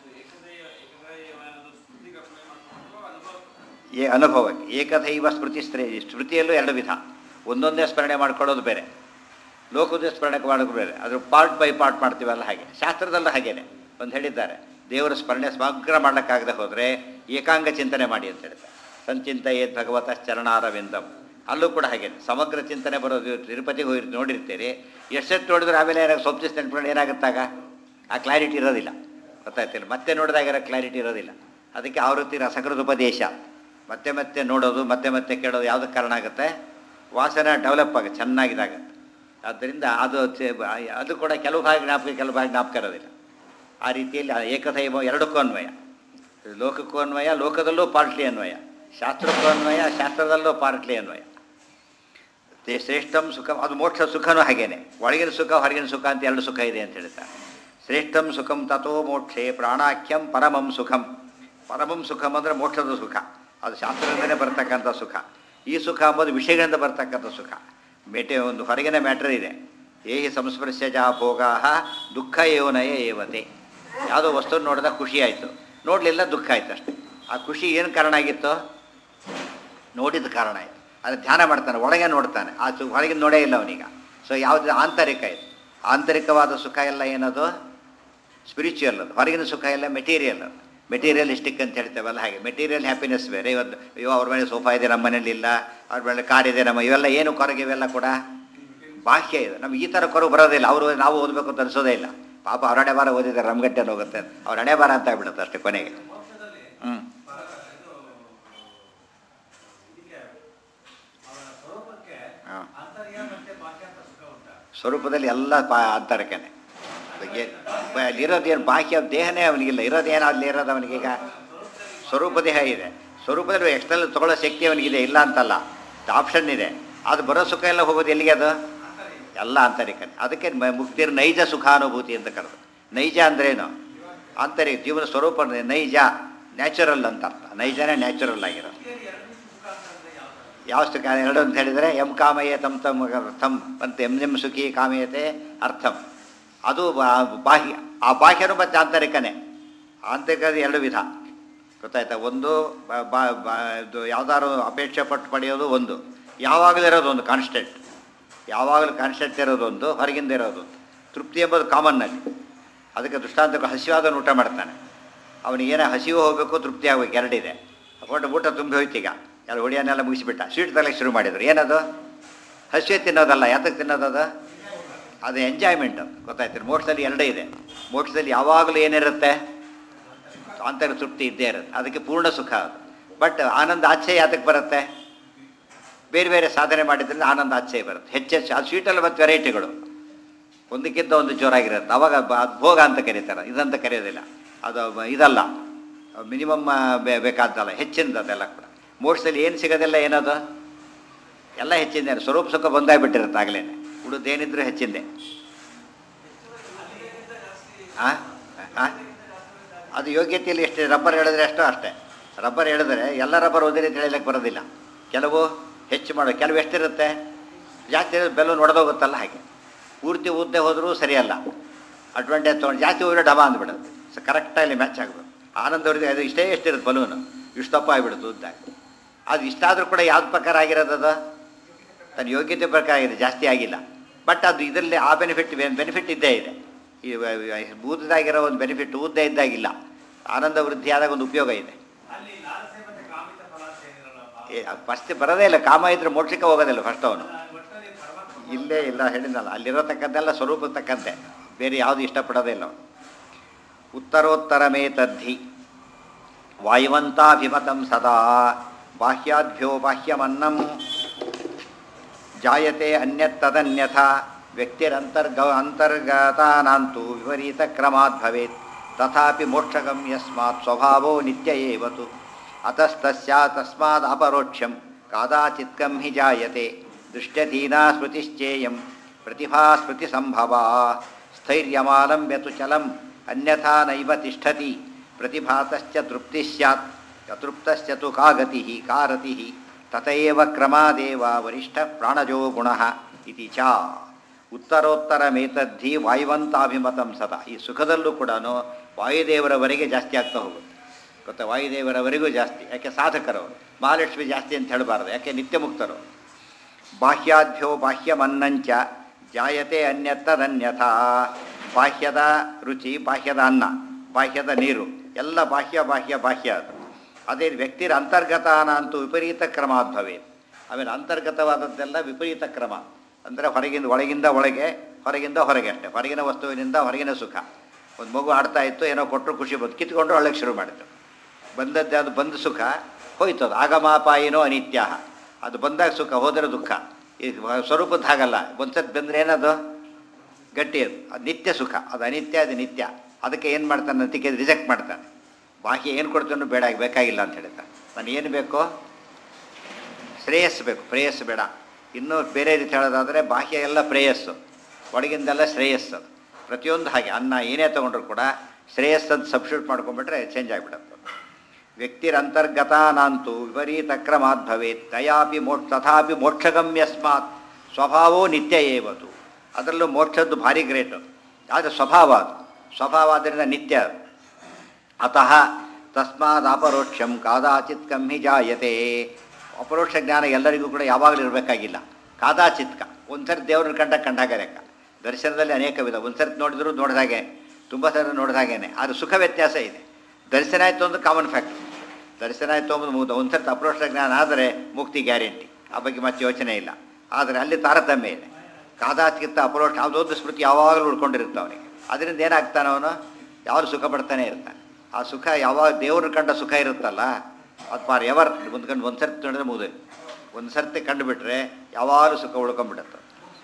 ಏ ಅನುಭವಕ್ಕೆ ಏಕದೈವ ಸ್ಮೃತಿ ಸ್ತ್ರೇ ಸ್ಮೃತಿಯಲ್ಲೂ ಎರಡು ವಿಧ ಒಂದೊಂದೇ ಸ್ಮರಣೆ ಮಾಡ್ಕೊಳ್ಳೋದು ಬೇರೆ ಲೋಕದ ಸ್ಮರಣೆ ಮಾಡೋದು ಬೇರೆ ಅದ್ರ ಪಾರ್ಟ್ ಬೈ ಪಾರ್ಟ್ ಮಾಡ್ತೀವಲ್ಲ ಹಾಗೆ ಶಾಸ್ತ್ರದಲ್ಲೂ ಹಾಗೇನೆ ಒಂದು ಹೇಳಿದ್ದಾರೆ ದೇವರ ಸ್ಮರಣೆ ಸಮಗ್ರ ಮಾಡ್ಲಿಕ್ಕಾಗದೆ ಹೋದರೆ ಏಕಾಂಗ ಚಿಂತನೆ ಮಾಡಿ ಅಂತ ಹೇಳ್ತಾರೆ ಸಂಚಿಂತೆಯೇತ್ ಭಗವತ ಚರಣಾರವಿಂದಂ ಅಲ್ಲೂ ಕೂಡ ಹಾಗೆ ಸಮಗ್ರ ಚಿಂತನೆ ಬರೋದು ತಿರುಪತಿಗೆ ಹೋಗಿ ನೋಡಿರ್ತೀರಿ ಎಷ್ಟೆಷ್ಟು ನೋಡಿದ್ರೆ ಆಮೇಲೆ ಏನಾಗ ಸೊಪ್ಪಿಸ್ ನೆನ್ಕೊಂಡು ಏನಾಗುತ್ತಾಗ ಆ ಕ್ಲಾರಿಟಿ ಇರೋದಿಲ್ಲ ಗೊತ್ತಾಯ್ತಿಲ್ಲ ಮತ್ತೆ ನೋಡಿದಾಗ ಕ್ಲಾರಿಟಿ ಇರೋದಿಲ್ಲ ಅದಕ್ಕೆ ಆವೃತ್ತಿ ರಸಕೃತ ಉಪದೇಶ ಮತ್ತೆ ಮತ್ತೆ ನೋಡೋದು ಮತ್ತೆ ಮತ್ತೆ ಕೇಳೋದು ಯಾವುದಕ್ಕೆ ಕಾರಣ ಆಗುತ್ತೆ ವಾಸನ ಡೆವಲಪ್ ಆಗುತ್ತೆ ಚೆನ್ನಾಗಿದಾಗುತ್ತೆ ಆದ್ದರಿಂದ ಅದು ಚೆ- ಅದು ಕೂಡ ಕೆಲವು ಭಾಗ ಜ್ಞಾಪಕ ಕೆಲವು ಭಾಗ ಜ್ಞಾಪಕ ಇರೋದಿಲ್ಲ ಆ ರೀತಿಯಲ್ಲಿ ಆ ಏಕದೈವ ಎರಡಕ್ಕೂ ಅನ್ವಯ ಲೋಕಕ್ಕೂ ಅನ್ವಯ ಲೋಕದಲ್ಲೂ ಪಾರ್ಟ್ಲಿ ಅನ್ವಯ ಶಾಸ್ತ್ರಕ್ಕೂ ಅನ್ವಯ ಶಾಸ್ತ್ರದಲ್ಲೂ ಪಾರ್ಟ್ಲಿ ಅನ್ವಯ ತೇ ಶ್ರೇಷ್ಠಂ ಸುಖ ಅದು ಮೋಕ್ಷ ಸುಖನೂ ಹಾಗೇನೆ ಒಳಗಿನ ಸುಖ ಹೊರಗಿನ ಸುಖ ಅಂತ ಎರಡು ಸುಖ ಇದೆ ಅಂತ ಹೇಳ್ತಾರೆ ಶ್ರೇಷ್ಠಂ ಸುಖಂ ತಥೋ ಮೋಕ್ಷೆ ಪ್ರಾಣಾಖ್ಯಂ ಪರಮಂ ಸುಖಂ ಪರಮಂ ಸುಖಂ ಅಂದರೆ ಮೋಕ್ಷದ ಸುಖ ಅದು ಶಾಸ್ತ್ರದಿಂದಲೇ ಬರ್ತಕ್ಕಂಥ ಸುಖ ಈ ಸುಖ ಅಂಬೋದು ವಿಷಯಗಳಿಂದ ಬರ್ತಕ್ಕಂಥ ಸುಖ ಮೇಟೆ ಒಂದು ಹೊರಗಿನ ಮ್ಯಾಟ್ರ್ ಇದೆ ಏಹಿ ಸಂಸ್ಪರ್ಶಜ ಭೋಗಾ ದುಃಖ ಏವನಯ ಏವತೆ ಯಾವುದೋ ವಸ್ತು ನೋಡಿದಾಗ ಖುಷಿ ಆಯಿತು ನೋಡಲಿಲ್ಲ ದುಃಖ ಆಯ್ತು ಅಷ್ಟೇ ಆ ಖುಷಿ ಏನು ಕಾರಣ ಆಗಿತ್ತು ನೋಡಿದ ಕಾರಣ ಆಯಿತು ಅದು ಧ್ಯಾನ ಮಾಡ್ತಾನೆ ಒಳಗೆ ನೋಡ್ತಾನೆ ಆ ಸು ಹೊರಗಿನ ನೋಡೇ ಇಲ್ಲ ಅವನೀಗ ಸೊ ಯಾವುದು ಆಂತರಿಕ ಇದು ಆಂತರಿಕವಾದ ಸುಖ ಎಲ್ಲ ಏನದು ಸ್ಪಿರಿಚುವಲ್ ಅದು ಹೊರಗಿನ ಸುಖ ಎಲ್ಲ ಮೆಟೀರಿಯಲ್ ಅದು ಮೆಟೀರಿಯಲಿಸ್ಟಿಕ್ ಅಂತ ಹೇಳ್ತೇವಲ್ಲ ಹಾಗೆ ಮೆಟೀರಿಯಲ್ ಹ್ಯಾಪಿನೆಸ್ ಬೇರೆ ಇವತ್ತು ಅಯ್ಯೋ ಅವ್ರ ಮನೆ ಸೋಫಾ ಇದೆ ನಮ್ಮ ಮನೇಲಿ ಇಲ್ಲ ಅವ್ರ ಮನೇಲಿ ಕಾರ್ ಇದೆ ನಮ್ಮ ಇವೆಲ್ಲ ಏನು ಕೊರಗೆ ಇವೆಲ್ಲ ಕೂಡ ಬಾಹ್ಯ ಇದೆ ನಮ್ಗೆ ಈ ಥರ ಕೊರಗು ಬರೋದಿಲ್ಲ ಅವರು ನಾವು ಓದಬೇಕು ಅಂತ ಅನಿಸೋದೇ ಇಲ್ಲ ಪಾಪ ಅವ್ರ ಹಣೆ ಬಾರ ಓದಿದ್ದಾರೆ ನಮ್ಗಟ್ಟೆಲ್ಲಿ ಹೋಗುತ್ತೆ ಅವ್ರ ಹಣೆ ಬಾರ ಅಂತ ಆಗ್ಬಿಡುತ್ತೆ ಅಷ್ಟೇ ಕೊನೆಗೆ ಹ್ಞೂ ಹಾಂ ಸ್ವರೂಪದಲ್ಲಿ ಎಲ್ಲ ಪಾ ಅಂತರಕನೆ ಬಗ್ಗೆ ಅಲ್ಲಿರೋದೇನು ಬಾಹ್ಯ ದೇಹನೇ ಅವನಿಗಿಲ್ಲ ಇರೋದೇನು ಅಲ್ಲಿ ಇರೋದು ಅವನಿಗೀಗ ಸ್ವರೂಪ ದೇಹ ಇದೆ ಸ್ವರೂಪದಲ್ಲಿ ಎಕ್ಸ್ಟರ್ನಲ್ ತಗೊಳ್ಳೋ ಶಕ್ತಿ ಅವನಿಗಿದೆ ಇಲ್ಲ ಅಂತಲ್ಲ ಆಪ್ಷನ್ ಇದೆ ಅದು ಬರೋ ಸುಖ ಎಲ್ಲ ಹೋಗೋದು ಎಲ್ಲಿಗೆ ಅದು ಎಲ್ಲ ಆಂತರಿಕನೆ ಅದಕ್ಕೆ ಮ- ಮುಕ್ತಿರ್ ನೈಜ ಸುಖಾನುಭೂತಿ ಅಂತ ಕರೆದು ನೈಜ ಅಂದ್ರೇನು ಆಂತರಿಕ ಜೀವನ ಸ್ವರೂಪ ಅಂದ್ರೆ ನೈಜ ನ್ಯಾಚುರಲ್ ಅಂತ ಅರ್ಥ ನೈಜನೇ ನ್ಯಾಚುರಲ್ ಆಗಿರೋದು ಯಾವ ಸುಖ ಎರಡು ಅಂತ ಹೇಳಿದರೆ ಎಂ ಕಾಮಯೇ ತಮ್ ತಮ್ ಅರ್ಥಂ ಅಂತ ಎಂ ಎಂ ಸುಖಿ ಕಾಮಯತೆ ಅರ್ಥಂ ಅದು ಬಾ- ಬಾಹ್ಯ ಆ ಬಾಹ್ಯನು ಮತ್ತು ಆಂತರಿಕನೇ ಆಂತರಿಕದ ಎರಡು ವಿಧ ಗೊತ್ತಾಯ್ತಾ ಒಂದು ಬ- ಬ- ಬ- ಇದು ಯಾವ್ದಾದ್ರು ಅಪೇಕ್ಷೆ ಪಟ್ಟು ಪಡೆಯೋದು ಒಂದು ಯಾವಾಗಲೂ ಇರೋದು ಒಂದು ಕಾನ್ಸ್ಟೆಂಟ್ ಯಾವಾಗಲೂ ಕಾನ್ಸ್ಟೆಂಟ್ ಇರೋದು ಒಂದು ಹೊರಗಿಂದ ಇರೋದು ಒಂದು ತೃಪ್ತಿ ಎಂಬುದು ಕಾಮನ್ನಲ್ಲಿ ಅದಕ್ಕೆ ದೃಷ್ಟಾಂತಕ್ಕೆ ಹಸಿವಾದನ್ನು ಊಟ ಮಾಡ್ತಾನೆ ಅವನಿಗೆ ಏನೇ ಹಸಿವು ಹೋಗಬೇಕು ತೃಪ್ತಿ ಆಗಬೇಕು ಎರಡಿದೆ ಅಕೊಂಡು ಊಟ ತುಂಬಿ ಹೋಯ್ತೀಗ ಎಲ್ಲ ಒಡಿಯನ್ನೆಲ್ಲ ಮುಗಿಸಿಬಿಟ್ಟ ಸ್ವೀಟ್ ತರಲಿಕ್ಕೆ ಶುರು ಮಾಡಿದ್ರು ಏನದು ಹಸಿವೆ ತಿನ್ನೋದಲ್ಲ ಯಾತಕ್ಕೆ ತಿನ್ನೋದದು ಅದು ಎಂಜಾಯ್ಮೆಂಟ್ ಅದು ಗೊತ್ತಾಯ್ತು ಮೋಕ್ಷದಲ್ಲಿ ಎರಡೇ ಇದೆ ಮೋಕ್ಷದಲ್ಲಿ ಯಾವಾಗಲೂ ಏನಿರುತ್ತೆ ಆಂತರಿಕ ತೃಪ್ತಿ ಇದ್ದೇ ಇರುತ್ತೆ ಅದಕ್ಕೆ ಪೂರ್ಣ ಸುಖ ಅದು ಬಟ್ ಆನಂದ ಆಚೆ ಯಾತಕ್ಕೆ ಬರುತ್ತೆ ಬೇರೆ ಬೇರೆ ಸಾಧನೆ ಮಾಡಿದ್ರಿಂದ ಆನಂದ ಆಚೆ ಬರುತ್ತೆ ಹೆಚ್ಚೆಚ್ಚು ಅದು ಸ್ವೀಟಲ್ಲಿ ಮತ್ತು ವೆರೈಟಿಗಳು ಒಂದಕ್ಕಿಂತ ಒಂದು ಜೋರಾಗಿರುತ್ತೆ ಅವಾಗ ಬ- ಅದು ಭೋಗ ಅಂತ ಕರೀತಾರೆ ಇದಂತ ಕರೆಯೋದಿಲ್ಲ ಅದು ಬ- ಇದಲ್ಲ ಮಿನಿಮಮ್ ಬೇಕಾದ್ದಲ್ಲ ಹೆಚ್ಚಿನದು ಅದೆಲ್ಲ ಕೂಡ ಮೋಕ್ಷದಲ್ಲಿ ಏನು ಸಿಗೋದಿಲ್ಲ ಏನದು ಎಲ್ಲ ಹೆಚ್ಚಿಂದೆ ಸ್ವರೂಪ ಸುಖ ಬಂದಾಗ್ಬಿಟ್ಟಿರುತ್ತೆ ಆಗಲೇ ಉಳಿದೇನಿದ್ರು ಹೆಚ್ಚಿಂದೆ ಆ? ಆ? ಅದು ಯೋಗ್ಯತೆಯಲ್ಲಿ ಎಷ್ಟು ರಬ್ಬರ್ ಹೇಳಿದ್ರೆ ಅಷ್ಟೋ ಅಷ್ಟೇ ರಬ್ಬರ್ ಹೇಳಿದ್ರೆ ಎಲ್ಲ ರಬ್ಬರ್ ಒಂದೇ ರೀತಿ ಹೇಳಲಿಕ್ಕೆ ಬರೋದಿಲ್ಲ ಕೆಲವು ಹೆಚ್ಚು ಮಾಡೋ ಕೆಲವು ಎಷ್ಟಿರುತ್ತೆ ಜಾಸ್ತಿ ಇರೋದು ಬೆಲೂನ್ ಒಡೆದೋಗುತ್ತಲ್ಲ ಹಾಗೆ ಪೂರ್ತಿ ಉದ್ದೆ ಹೋದರೂ ಸರಿಯಲ್ಲ ಅಡ್ವಾಂಟೇಜ್ ತೊಗೊಂಡು ಜಾಸ್ತಿ ಹೋದ್ರೆ ಡಬ ಅಂದ್ಬಿಡುತ್ತೆ ಸೊ ಕರೆಕ್ಟಾಗಿ ಮ್ಯಾಚ್ ಆಗಬೇಕು ಆನಂದ ಅವ್ರಿಗೆ ಅದು ಇಷ್ಟೇ ಎಷ್ಟಿರುತ್ತೆ ಬಲೂನು ಇಷ್ಟಪ್ಪ ಆಗಿಬಿಡುತ್ತೆ ಉದ್ದಾಗ ಅದು ಇಷ್ಟಾದರೂ ಕೂಡ ಯಾವ್ದು ಪ್ರಕಾರ ಆಗಿರೋದು ಅದು ತನ್ನ ಯೋಗ್ಯತೆ ಪ್ರಕಾರ ಆಗಿದೆ ಜಾಸ್ತಿ ಆಗಿಲ್ಲ ಬಟ್ ಅದು ಇದರಲ್ಲಿ ಆ ಬೆನಿಫಿಟ್ ಬೆನಿಫಿಟ್ ಇದ್ದೇ ಇದೆ ಈ ವ- ವ- ಬೂದದಾಗಿರೋ ಒಂದು ಬೆನಿಫಿಟ್ ಉದ್ದ ಇದ್ದಾಗಿಲ್ಲ ಆನಂದ ವೃದ್ಧಿ ಆದಾಗ ಒಂದು ಉಪಯೋಗ ಇದೆ ಫಸ್ಟ್ ಬರೋದೇ ಇಲ್ಲ ಕಾಮ ಇದ್ರೆ ಮೋಕ್ಷಕ್ಕೆ ಹೋಗೋದಿಲ್ಲ ಫಸ್ಟ್ ಅವನು ಇಲ್ಲೇ ಇಲ್ಲ ಹೇಳಿದ್ನಲ್ಲ ಅಲ್ಲಿರತಕ್ಕಂತೆಲ್ಲ ಸ್ವರೂಪ ತಕ್ಕಂತೆ ಬೇರೆ ಯಾವುದು ಇಷ್ಟಪಡೋದೇ ಇಲ್ಲ ಅವನು ಉತ್ತರೋತ್ತರ ಮೇತದ್ಧಿ ವಾಯುವಂತಾಭಿಮತಂ ಸದಾ ಬಾಹ್ಯಾದ್ಭ್ಯೋ ಬಾಹ್ಯಮನ್ನಂ ಜಾಯತೆ ಅನ್ಯತ್ತದನ್ಯಥ ವ್ಯಕ್ತಿರಂತರ್ಗ ಅಂತರ್ಗತಾನಾಂತು ವಿಪರೀತ ಕ್ರಮಾತ್ ಭವೇತ್ ತಥಾಪಿ ಮೋಕ್ಷಗಂ ಯಸ್ಮಾತ್ ಸ್ವಭಾವೋ ನಿತ್ಯ ಏವತು ಅತಸ್ತಸ್ಯ ತಸ್ಮಾದ್ ಅಪರೋಕ್ಷಂ ಕಾದಾಚಿತ್ಕಂ ಹಿ ಜಾಯತೆ ದೃಷ್ಟ್ಯಧೀನಾ ಸ್ಮೃತಿಶ್ಚೇಯಂ ಪ್ರತಿಭಾ ಸ್ಮೃತಿ ಸಂಭವ ಸ್ಥೈರ್ಯಮಾಲಂಬ್ಯತು ಚಲಂ ಅನ್ಯಥಾ ನೈವ ತಿಷ್ಠತಿ ಪ್ರತಿಭಾತಶ್ಚ ತೃಪ್ತಿ ಸ್ಯಾತ್ ಅತೃಪ್ತಶ್ಚ ತು ಕಾ ಗತಿ ಕಾ ರತಿ ತತಏವ ಕ್ರಮಾದೇವ ವರಿಷ್ಠ ಪ್ರಾಣಜೋ ಗುಣ ಇತಿ ಚ ಉತ್ತರೋತ್ತರಮೇತದ್ಧಿ ವಾಯುವಂತಾಭಿಮತಂ ಸದಾ ಈ ಸುಖದಲ್ಲೂ ಕೂಡ ವಾಯುದೇವರವರೆಗೆ ಜಾಸ್ತಿ ಆಗ್ತಾ ಹೋಗುತ್ತೆ ಗೊತ್ತಾ ವಾಯುದೇವರವರೆಗೂ ಜಾಸ್ತಿ ಯಾಕೆ ಸಾಧಕರು ಮಹಾಲಕ್ಷ್ಮಿ ಜಾಸ್ತಿ ಅಂತ ಹೇಳಬಾರ್ದು ಯಾಕೆ ನಿತ್ಯ ಮುಕ್ತರು ಬಾಹ್ಯಾಧ್ಯ ಬಾಹ್ಯಮನ್ನಂಚ ಜಾಯತೆ ಅನ್ಯತ್ತದನ್ಯಥಾ ಬಾಹ್ಯದ ರುಚಿ ಬಾಹ್ಯದ ಅನ್ನ ಬಾಹ್ಯದ ನೀರು ಎಲ್ಲ ಬಾಹ್ಯ ಬಾಹ್ಯ ಬಾಹ್ಯ ಅದು ಅದೇ ವ್ಯಕ್ತಿರ ಅಂತರ್ಗತಾನ ಅಂತೂ ವಿಪರೀತ ಕ್ರಮಾದ್ಭವೇ ಆಮೇಲೆ ಅಂತರ್ಗತವಾದದ್ದೆಲ್ಲ ವಿಪರೀತ ಕ್ರಮ ಅಂದರೆ ಹೊರಗಿಂದ ಒಳಗಿಂದ ಒಳಗೆ ಹೊರಗಿಂದ ಹೊರಗೆ ಅಷ್ಟೇ ಹೊರಗಿನ ವಸ್ತುವಿನಿಂದ ಹೊರಗಿನ ಸುಖ ಒಂದು ಮಗು ಆಡ್ತಾ ಇತ್ತು ಏನೋ ಕೊಟ್ಟರು ಖುಷಿ ಬಂತು ಕಿತ್ಕೊಂಡು ಒಳಗೆ ಶುರು ಮಾಡಿತು ಬಂದದ್ದು ಅದು ಬಂದ ಸುಖ ಹೋಯ್ತು ಅದು ಆಗಮಾಪಾಯಿನೋ ಅನಿತ್ಯ ಅದು ಬಂದಾಗ ಸುಖ ಹೋದರೆ ದುಃಖ ಈ ಸ್ವರೂಪದ ಹಾಗಲ್ಲ ಒಂದ್ಸತಿ ಬಂದರೆ ಏನದು ಗಟ್ಟಿ ಅದು ಅದು ನಿತ್ಯ ಸುಖ ಅದು ಅನಿತ್ಯ ಅದು ನಿತ್ಯ ಅದಕ್ಕೆ ಏನು ಮಾಡ್ತಾನೆ ಅದಕ್ಕೆ ರಿಜೆಕ್ಟ್ ಮಾಡ್ತಾನೆ ಬಾಕಿ ಏನು ಕೊಡ್ತಾನೋ ಬೇಡ ಬೇಕಾಗಿಲ್ಲ ಅಂತ ಹೇಳ್ತಾನೆ ನಾನು ಏನು ಬೇಕೋ ಶ್ರೇಯಸ್ಸು ಬೇಕು ಪ್ರೇಯಸ್ಸು ಬೇಡ ಇನ್ನೂ ಬೇರೆ ರೀತಿ ಹೇಳೋದಾದರೆ ಬಾಹ್ಯ ಎಲ್ಲ ಪ್ರೇಯಸ್ಸು ಒಳಗಿಂದೆಲ್ಲ ಶ್ರೇಯಸ್ಸು ಪ್ರತಿಯೊಂದು ಹಾಗೆ ಅನ್ನ ಏನೇ ತೊಗೊಂಡ್ರು ಕೂಡ ಶ್ರೇಯಸ್ಸಂತ ಸಬ್ಸ್ಟಿಟ್ಯೂಟ್ ಮಾಡ್ಕೊಂಡ್ಬಿಟ್ರೆ ಚೇಂಜ್ ಆಗಿಬಿಡುತ್ತೆ ವ್ಯಕ್ತಿರಂತರ್ಗತಾನಂತೂ ವಿಪರೀತ ಕ್ರಮಾತ್ ಭವೇತ್ ತಯಾಪಿ ಮೋಕ್ಷ ತಥಾಪಿ ಮೋಕ್ಷಗಮ್ಯಸ್ಮಾತ್ ಸ್ವಭಾವೋ ನಿತ್ಯ ಏವತು ಅದರಲ್ಲೂ ಮೋಕ್ಷದ್ದು ಭಾರಿ ಗ್ರೇಟು ಆದರೆ ಸ್ವಭಾವ ಅದು ಸ್ವಭಾವ ಆದ್ದರಿಂದ ನಿತ್ಯ ಅದು ಅತಃ ತಸ್ಮಾತ್ ಅಪರೋಕ್ಷಂ ಕಾದಾಚಿತ್ ಕಮ್ಮಿ ಜಾಯತೆ ಅಪರೋಕ್ಷ ಜ್ಞಾನ ಎಲ್ಲರಿಗೂ ಕೂಡ ಯಾವಾಗಲೂ ಇರಬೇಕಾಗಿಲ್ಲ ಕಾದಾಚಿತ್ಕ ಒಂದ್ಸರಿ ದೇವ್ರನ್ನ ಕಂಡ ಕಂಡಾಗ ಲೆಕ್ಕ ದರ್ಶನದಲ್ಲಿ ಅನೇಕ ವಿಧ ಒಂದ್ಸರಿ ನೋಡಿದ್ರು ನೋಡಿದಾಗೆ ತುಂಬ ಸರಿ ನೋಡಿದಾಗೇನೆ ಆದರೆ ಸುಖ ವ್ಯತ್ಯಾಸ ಇದೆ ದರ್ಶನ ಆಯಿತು ಒಂದು ಕಾಮನ್ ಫ್ಯಾಕ್ಟ್ ದರ್ಶನ ಆಯಿತು ಅಂಬುದು ಮುಗ್ದು ಒಂದ್ಸರ್ತಿ ಅಪರೋಕ್ಷ ಜ್ಞಾನ ಆದರೆ ಮುಕ್ತಿ ಗ್ಯಾರಂಟಿ ಆ ಬಗ್ಗೆ ಮತ್ತೆ ಯೋಚನೆ ಇಲ್ಲ ಆದರೆ ಅಲ್ಲಿ ತಾರತಮ್ಯ ಇದೆ ಕಾದಾಚಿತ್ತ ಅಪರೋಕ್ಷ ಯಾವುದೊಂದು ಸ್ಮೃತಿ ಯಾವಾಗಲೂ ಉಳ್ಕೊಂಡಿರುತ್ತೆ ಅವನಿಗೆ ಅದರಿಂದ ಏನಾಗ್ತಾನೆ ಅವನು ಯಾವಾಗಲೂ ಸುಖ ಪಡ್ತಾನೆ ಇರ್ತಾನೆ ಆ ಸುಖ ಯಾವಾಗ ದೇವ್ರನ್ನ ಕಂಡ ಸುಖ ಇರುತ್ತಲ್ಲ ಅದು ಫಾರ್ ಎವರ್ ಮುಂದ್ಕೊಂಡು ಒಂದು ಸರ್ತಿ ನೋಡಿದ್ರೆ ಮುಗಿದು ಒಂದು ಸರ್ತಿ ಕಂಡುಬಿಟ್ರೆ ಯಾವಾಗಲೂ ಸುಖ ಉಳ್ಕೊಂಡ್ಬಿಡುತ್ತೆ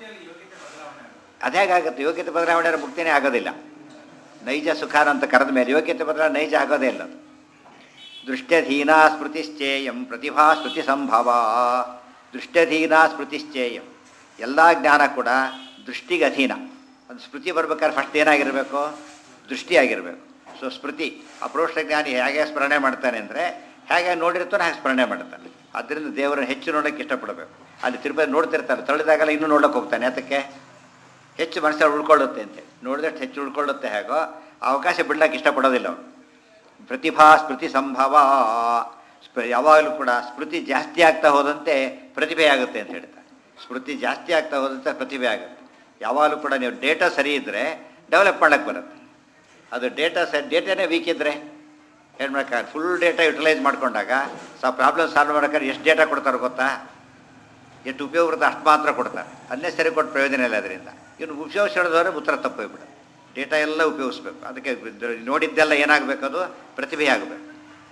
ಅದೇಗಾಗುತ್ತೆ ಯೋಗ್ಯತೆ ಬದಲಾವಣೆ ಆದ್ರೆ ಮುಕ್ತಿನೇ ಆಗೋದಿಲ್ಲ ನೈಜ ಸುಖಾನ ಅಂತ ಕರೆದ ಮೇಲೆ ಯೋಗ್ಯತೆ ಬದಲಾವಣೆ ನೈಜ ಆಗೋದೇ ಇಲ್ಲ ಅದು ದೃಷ್ಟ್ಯಧೀನಾ ಸ್ಮೃತಿಶ್ಚೇಯಂ ಪ್ರತಿಭಾ ಸ್ಮೃತಿ ಸಂಭವ ದೃಷ್ಟ್ಯಧೀನಾ ಸ್ಮೃತಿಶ್ಚೇಯಂ ಎಲ್ಲ ಜ್ಞಾನ ಕೂಡ ದೃಷ್ಟಿಗೆ ಅಧೀನ ಒಂದು ಸ್ಮೃತಿ ಬರ್ಬೇಕಾದ್ರೆ ಫಸ್ಟ್ ಏನಾಗಿರಬೇಕು ದೃಷ್ಟಿಯಾಗಿರಬೇಕು ಸೊ ಸ್ಮೃತಿ ಅಪ್ರೋಷ್ಟ ಜ್ಞಾನಿ ಹೇಗೆ ಸ್ಮರಣೆ ಮಾಡ್ತಾನೆ ಅಂದರೆ ಹೇಗೆ ನೋಡಿರ್ತಾನೆ ಹಾಗೆ ಸ್ಮರಣೆ ಮಾಡ್ತಾನೆ ಆದ್ದರಿಂದ ದೇವರನ್ನು ಹೆಚ್ಚು ನೋಡೋಕ್ಕೆ ಇಷ್ಟಪಡಬೇಕು ಅಲ್ಲಿ ತಿರುಪತಿ ನೋಡ್ತಿರ್ತಾರೆ ತಳ್ಳಿದಾಗೆಲ್ಲ ಇನ್ನೂ ನೋಡೋಕೆ ಹೋಗ್ತಾನೆ ಅದಕ್ಕೆ ಹೆಚ್ಚು ಮನಸ್ಸಲ್ಲಿ ಉಳ್ಕೊಳ್ಳುತ್ತೆ ಅಂತೇಳಿ ನೋಡಿದಷ್ಟು ಹೆಚ್ಚು ಉಳ್ಕೊಳ್ಳುತ್ತೆ ಹೇಗೋ ಆ ಅವಕಾಶ ಬಿಡ್ಲಿಕ್ಕೆ ಇಷ್ಟಪಡೋದಿಲ್ಲ ಅವನು ಪ್ರತಿಭಾ ಸ್ಮೃತಿ ಸಂಭವ ಸ್ಪ ಯಾವಾಗಲೂ ಕೂಡ ಸ್ಮೃತಿ ಜಾಸ್ತಿ ಆಗ್ತಾ ಹೋದಂತೆ ಪ್ರತಿಭೆ ಆಗುತ್ತೆ ಅಂತ ಹೇಳ್ತಾರೆ ಸ್ಮೃತಿ ಜಾಸ್ತಿ ಆಗ್ತಾ ಹೋದಂತೆ ಪ್ರತಿಭೆ ಆಗುತ್ತೆ ಯಾವಾಗಲೂ ಕೂಡ ನೀವು ಡೇಟಾ ಸರಿ ಇದ್ದರೆ ಡೆವಲಪ್ ಮಾಡಕ್ಕೆ ಬರುತ್ತೆ ಅದು ಡೇಟಾ ಸರಿ ಡೇಟಾನೇ ವೀಕ್ ಇದ್ದರೆ ಏನು ಮಾಡ್ತಾರೆ ಫುಲ್ ಡೇಟಾ ಯುಟಿಲೈಸ್ ಮಾಡ್ಕೊಂಡಾಗ ಸೊ ಪ್ರಾಬ್ಲಮ್ ಸಾಲ್ವ್ ಮಾಡೋಕ್ಕಾದ್ರೆ ಎಷ್ಟು ಡೇಟಾ ಕೊಡ್ತಾರೆ ಗೊತ್ತಾ ಎಷ್ಟು ಉಪಯೋಗ ಇರುತ್ತೆ ಅಷ್ಟು ಮಾತ್ರ ಕೊಡ್ತಾರೆ ಅನ್ನೇ ಸರಿ ಕೊಟ್ಟು ಪ್ರಯೋಜನ ಇಲ್ಲ ಅದರಿಂದ ಇನ್ನು ಉಪಯೋಗಿಸೋದ್ರೆ ಉತ್ತರ ತಪ್ಪೋಗ್ಬಿಡುತ್ತೆ ಡೇಟಾ ಎಲ್ಲ ಉಪಯೋಗಿಸ್ಬೇಕು ಅದಕ್ಕೆ ಇದ್ರ- ನೋಡಿದ್ದೆಲ್ಲ ಏನಾಗಬೇಕು ಅದು ಪ್ರತಿಭೆ ಆಗಬೇಕು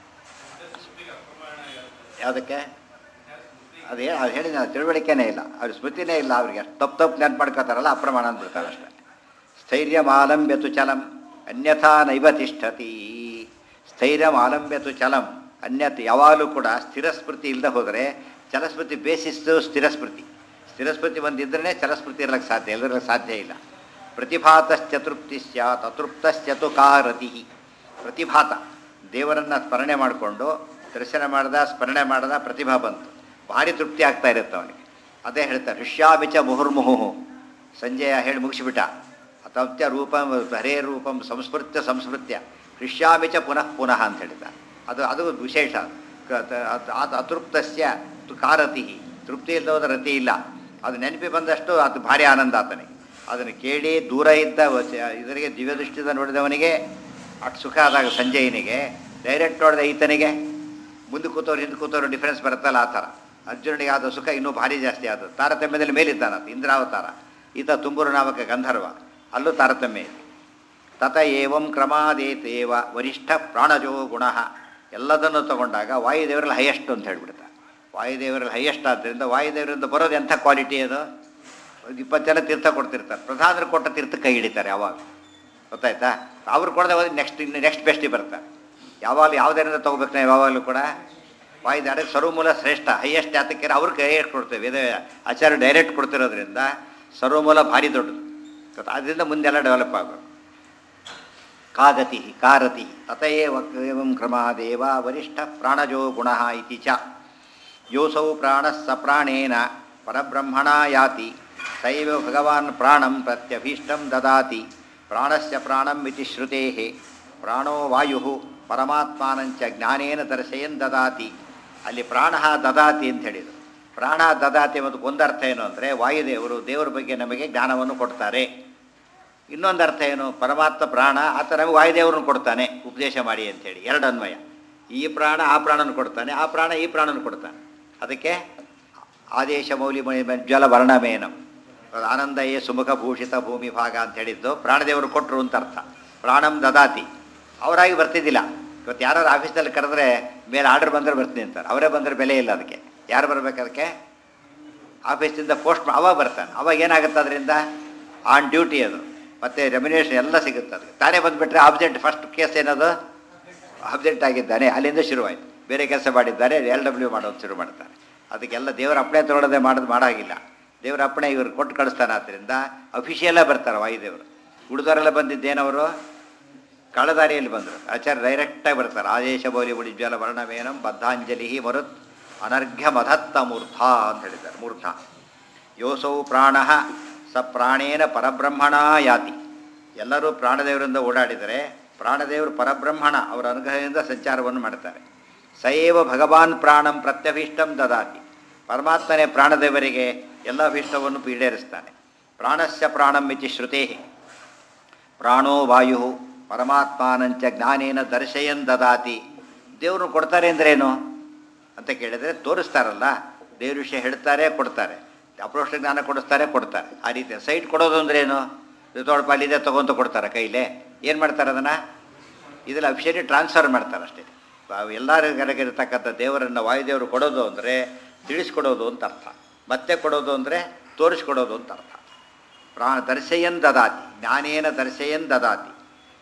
ಯಾವುದಕ್ಕೆ ಅದೇ ಅದು ಹೇಳಿ ನಾವು ತಿಳುವಳಿಕೆನೇ ಇಲ್ಲ ಅವ್ರ ಸ್ಮೃತಿನೇ ಇಲ್ಲ ಅವರಿಗೆ ಅಷ್ಟು ತಪ್ಪು ತಪ್ಪು ನೆನ್ಪು ಮಾಡ್ಕೋತಾರಲ್ಲ ಅಪ್ರಮಾಣ ಅಂದ್ಬಿಡ್ತಾರೆ ಅಷ್ಟೇ ಸ್ಥೈರ್ಯಮಾಲಂಬ್ಯತು ಚಲಂ ಅನ್ಯಥಾ ನೈವ ತಿಷ್ಠತಿ ಸ್ಥೈರ್ಯಮಾಲಂಬ್ಯತು ಚಲಂ ಅನ್ಯತ್ ಯಾವಾಗಲೂ ಕೂಡ ಸ್ಥಿರ ಸ್ಮೃತಿ ಇಲ್ಲದೆ ಹೋದರೆ ಚಲಸ್ಮೃತಿ ಬೇಸಿಸ್ತು ಸ್ಥಿರ ಸ್ಮೃತಿ ಸ್ಥಿರ ಸ್ಮೃತಿ ಒಂದಿದ್ರೇ ಚಲಸ್ಮೃತಿ ಇರಲಿಕ್ಕೆ ಸಾಧ್ಯ ಎಲ್ಲರಿಗೂ ಸಾಧ್ಯ ಇಲ್ಲ ಪ್ರತಿಭಾತಶ್ಚತೃಪ್ತಿ ಸ್ಯಾತ್ ಅತೃಪ್ತಶ್ಚತು ಕಾರತಿ ಪ್ರತಿಭಾತ ದೇವರನ್ನು ಸ್ಮರಣೆ ಮಾಡಿಕೊಂಡು ದರ್ಶನ ಮಾಡ್ದ ಸ್ಮರಣೆ ಮಾಡ್ದ ಪ್ರತಿಭಾ ಬಂತು ಭಾರಿ ತೃಪ್ತಿ ಆಗ್ತಾ ಇರುತ್ತೆ ಅವನಿಗೆ ಅದೇ ಹೇಳ್ತಾರೆ ಹೃಷ್ಯಾಮಿಚ ಮುಹುರ್ಮುಹು ಸಂಜಯ ಹೇಳಿ ಮುಗಿಸಿಬಿಟ್ಟ ಅತಂತ್ಯ ರೂಪಂ ಹರೇ ರೂಪಂ ಸಂಸ್ಮೃತ್ಯ ಸಂಸ್ಮೃತ್ಯ ಹೃಷ್ಯಾಮಿಚ ಪುನಃ ಪುನಃ ಅಂತ ಹೇಳಿದ್ದಾರೆ ಅದು ಅದು ವಿಶೇಷ ಕ- ತ- ಅತ್- ಅತ್- ಅತೃಪ್ತಸ್ಯ ತು ಕಾರತಿ ತೃಪ್ತಿ ಇಲ್ಲದ ರತಿ ಇಲ್ಲ ಅದು ನೆನಪಿ ಬಂದಷ್ಟು ಅದು ಭಾರಿ ಆನಂದ ಆತನಿಗೆ ಅದನ್ನು ಕೇಳಿ ದೂರ ಇದ್ದ ವಚ- ಇದರಿಗೆ ದಿವ್ಯದೃಷ್ಟಿಯಿಂದ ನೋಡಿದವನಿಗೆ ಅಷ್ಟು ಸುಖ ಆದಾಗ ಸಂಜಯನಿಗೆ ಡೈರೆಕ್ಟ್ ನೋಡಿದ ಈತನಿಗೆ ಮುಂದೆ ಕೂತವ್ರು ಹಿಂದೆ ಕೂತವ್ರು ಡಿಫ್ರೆನ್ಸ್ ಬರುತ್ತಲ್ಲ ಆ ಥರ ಅರ್ಜುನನಿಗೆ ಆದ ಸುಖ ಇನ್ನೂ ಭಾರಿ ಜಾಸ್ತಿ ಆದ ತಾರತಮ್ಯದಲ್ಲಿ ಮೇಲಿದ್ದಾನಂತ ಇಂದ್ರಾವತಾರ ಈತ ತುಂಬೂರು ನಾಮಕ ಗಂಧರ್ವ ಅಲ್ಲೂ ತಾರತಮ್ಯ ಇದೆ ತತ ಏವಂ ಕ್ರಮಾದೇತೇವ ವರಿಷ್ಠ ಪ್ರಾಣಜೋ ಗುಣ ಎಲ್ಲದನ್ನು ತಗೊಂಡಾಗ ವಾಯುದೇವರಲ್ಲಿ ಹೈಯೆಸ್ಟ್ ಅಂತ ಹೇಳ್ಬಿಡ್ತಾರೆ ವಾಯುದೇವರಲ್ಲಿ ಹೈಯೆಸ್ಟ್ ಆದ್ದರಿಂದ ವಾಯುದೇವರಿಂದ ಬರೋದು ಎಂಥ ಕ್ವಾಲಿಟಿ ಅದು ಒಂದು ಇಪ್ಪತ್ತು ಜನ ತೀರ್ಥ ಕೊಡ್ತಿರ್ತಾರೆ ಪ್ರಧಾನರು ಕೊಟ್ಟ ತೀರ್ಥ ಕೈ ಹಿಡಿತಾರೆ ಯಾವಾಗ ಗೊತ್ತಾಯ್ತಾ ಅವ್ರು ಕೊಡದೆ ಹೋದ್ರೆ ನೆಕ್ಸ್ಟ್ ಇನ್ನು ನೆಕ್ಸ್ಟ್ ಬೆಸ್ಟಿಗೆ ಬರ್ತಾರೆ ಯಾವಾಗ ಯಾವುದರಿಂದ ತೊಗೋಬೇಕು ನಾವು ಯಾವಾಗಲೂ ಕೂಡ ವಾಯು ಡೈರೆಕ್ಟ್ ಸರ್ವಮೂಲ ಶ್ರೇಷ್ಠ ಹೈಯೆಸ್ಟ್ ಯಾತಕ್ಕೆ ಅವ್ರು ಕೈ ಕೊಡ್ತೇವೆ ವೇದ ಆಚಾರ್ಯ ಡೈರೆಕ್ಟ್ ಕೊಡ್ತಿರೋದ್ರಿಂದ ಸರ್ವಮೂಲ ಭಾರಿ ದೊಡ್ಡದು ಗೊತ್ತಾ? ಅದರಿಂದ ಮುಂದೆಲ್ಲ ಡೆವಲಪ್ ಆಗಬೇಕು ಕಾಗತಿ ಕಾರತಿ ತತಯೇವ ಏವಂ ಕ್ರಮಾದೇವ ವರಿಷ್ಠ ಪ್ರಾಣಜೋ ಗುಣ ಇತಿ ಚ ಯೋಸೌ ಪ್ರಾಣಃ ಸ ಪ್ರಾಣೇನ ಪರಬ್ರಹ್ಮಣ ಯಾತಿ ಸೈವ ಭಗವಾನ್ ಪ್ರಾಣಂ ಪ್ರತ್ಯಭೀಷ್ಟಂ ದದಾತಿ ಪ್ರಾಣಸ್ಯ ಪ್ರಾಣಂ ಇತಿ ಶ್ರುತೇಃ ಪ್ರಾಣೋ ವಾಯು ಪರಮಾತ್ಮಾನಂಚ ಜ್ಞಾನೇನ ದರ್ಶಯನ್ ದದಾತಿ ಅಲ್ಲಿ ಪ್ರಾಣ ದದಾತಿ ಅಂತ ಹೇಳಿದರು ಪ್ರಾಣ ದದಾತಿ ಮತ್ತು ಒಂದರ್ಥ ಏನು ಅಂದರೆ ವಾಯುದೇವರು ದೇವರ ಬಗ್ಗೆ ನಮಗೆ ಜ್ಞಾನವನ್ನು ಕೊಡ್ತಾರೆ ಇನ್ನೊಂದು ಅರ್ಥ ಏನು ಪರಮಾತ್ಮ ಪ್ರಾಣ ಆತ ನಮಗೆ ವಾಯುದೇವರನ್ನು ಕೊಡ್ತಾನೆ ಉಪದೇಶ ಮಾಡಿ ಅಂತೇಳಿ ಎರಡು ಅನ್ವಯ ಈ ಪ್ರಾಣ ಆ ಪ್ರಾಣನ ಕೊಡ್ತಾನೆ ಆ ಪ್ರಾಣ ಈ ಪ್ರಾಣನ ಕೊಡ್ತಾನೆ ಅದಕ್ಕೆ ಆದೇಶ ಮೌಲಿ ಜ್ವಲ ವರ್ಣಮೇನಂ ಅದು ಆನಂದಯೇ ಸುಮುಖ ಭೂಷಿತ ಭೂಮಿ ಭಾಗ ಅಂತ ಹೇಳಿದ್ದು ಪ್ರಾಣದೇವರು ಕೊಟ್ಟರು ಅಂತ ಅರ್ಥ ಪ್ರಾಣಂ ದದಾತಿ ಅವರಾಗಿ ಬರ್ತಿದ್ದಿಲ್ಲ ಇವತ್ತು ಯಾರು ಆಫೀಸ್ನಲ್ಲಿ ಕರೆದ್ರೆ ಮೇಲೆ ಆರ್ಡರ್ ಬಂದರೆ ಬರ್ತೀನಿ ಅಂತಾರೆ ಅವರೇ ಬಂದರೆ ಬೆಲೆ ಇಲ್ಲ ಅದಕ್ಕೆ ಯಾರು ಬರ್ಬೇಕು ಅದಕ್ಕೆ ಆಫೀಸಿಂದ ಪೋಸ್ಟ್ ಅವಾಗ ಬರ್ತಾನೆ ಅವಾಗ ಏನಾಗುತ್ತೆ ಅದರಿಂದ ಆನ್ ಡ್ಯೂಟಿ ಅದು ಮತ್ತು ರೆಮ್ಯುನೇಷನ್ ಎಲ್ಲ ಸಿಗುತ್ತೆ ಅದಕ್ಕೆ ತಾನೇ ಬಂದುಬಿಟ್ರೆ ಆಬ್ಜೆಕ್ಟ್ ಫಸ್ಟ್ ಕೇಸ್ ಏನದು ಆಬ್ಜೆಕ್ಟ್ ಆಗಿದ್ದಾನೆ ಅಲ್ಲಿಂದ ಶುರುವಾಯಿತು ಬೇರೆ ಕೆಲಸ ಮಾಡಿದ್ದಾರೆ ಎಲ್ ಡಬ್ಲ್ಯೂ ಮಾಡೋದು ಶುರು ಮಾಡ್ತಾರೆ ಅದಕ್ಕೆಲ್ಲ ದೇವರ ಅಪ್ಪಣೆ ತೊಗೊಳದೆ ಮಾಡೋದು ಮಾಡಾಗಿಲ್ಲ ದೇವರ ಅಪ್ಪಣೆ ಇವರು ಕೊಟ್ಟು ಕಳಿಸ್ತಾನೆ ಆದ್ದರಿಂದ ಅಫಿಷಿಯಲ್ಲೇ ಬರ್ತಾರೆ ವಾಯುದೇವರು ಉಳಿದವರೆಲ್ಲ ಬಂದಿದ್ದೇನವರು ಕಳದಾರಿಯಲ್ಲಿ ಬಂದರು ಆಚಾರ್ಯ ಡೈರೆಕ್ಟಾಗಿ ಬರ್ತಾರೆ ಆದೇಶ ಬೋಲಿ ಉಳಿಜ್ವಲ ವರ್ಣವೇನಂ ಬದ್ಧಾಂಜಲಿ ಮರುತ್ ಅನರ್ಘ್ಯ ಮಧತ್ತ ಮೂರ್ಧ ಅಂತ ಹೇಳಿದ್ದಾರೆ ಮೂರ್ಧ ಯೋಸೌ ಪ್ರಾಣ ಸ ಪ್ರಾಣೇನ ಪರಬ್ರಹ್ಮಣ ಯಾತಿ ಎಲ್ಲರೂ ಪ್ರಾಣದೇವರಿಂದ ಓಡಾಡಿದರೆ ಪ್ರಾಣದೇವರು ಪರಬ್ರಹ್ಮಣ ಅವರ ಅನುಗ್ರಹದಿಂದ ಸಂಚಾರವನ್ನು ಮಾಡ್ತಾರೆ ಸಯೇವ ಭಗವಾನ್ ಪ್ರಾಣಂ ಪ್ರತ್ಯಭೀಷ್ಟಂ ದದಾತಿ ಪರಮಾತ್ಮನೇ ಪ್ರಾಣದೇವರಿಗೆ ಎಲ್ಲ ಅಭೀಷ್ಟವನ್ನು ಈಡೇರಿಸ್ತಾನೆ ಪ್ರಾಣಸ್ಯ ಪ್ರಾಣಂ ಇತಿ ಶ್ರುತೇ ಪ್ರಾಣೋ ವಾಯು ಪರಮಾತ್ಮಾನಂಚ ಜ್ಞಾನೇನ ದರ್ಶಯನ್ ದದಾತಿ ದೇವರು ಕೊಡ್ತಾರೆ ಅಂದ್ರೇನು ಅಂತ ಕೇಳಿದರೆ ತೋರಿಸ್ತಾರಲ್ಲ ದೇವ್ರ ವಿಷಯ ಹೇಳ್ತಾರೆ ಕೊಡ್ತಾರೆ ಅಪ್ರೋಷ್ಟ ಜ್ಞಾನ ಕೊಡಿಸ್ತಾರೆ ಕೊಡ್ತಾರೆ ಆ ರೀತಿ ಸೈಟ್ ಕೊಡೋದು ಅಂದ್ರೇನು ತೊಗೊಳಪ ಅಲ್ಲಿದೆ ತೊಗೊಂತ ಕೊಡ್ತಾರೆ ಕೈಲೇ ಏನು ಮಾಡ್ತಾರೆ ಅದನ್ನು ಇದೆಲ್ಲ ಅಫಿಷಿಯಲಿ ಟ್ರಾನ್ಸ್ಫರ್ ಮಾಡ್ತಾರೆ ಅಷ್ಟೇ ಎಲ್ಲರಿಗಿರತಕ್ಕಂಥ ದೇವರನ್ನು ವಾಯುದೇವರು ಕೊಡೋದು ಅಂದರೆ ತಿಳಿಸ್ಕೊಡೋದು ಅಂತ ಅರ್ಥ ಮತ್ತೆ ಕೊಡೋದು ಅಂದರೆ ತೋರಿಸ್ಕೊಡೋದು ಅಂತ ಅರ್ಥ ಪ್ರಾಣ ದರ್ಶಯನ್ ದದಾತಿ ಜ್ಞಾನೇನ ದರ್ಶಯನ್ ದದಾತಿ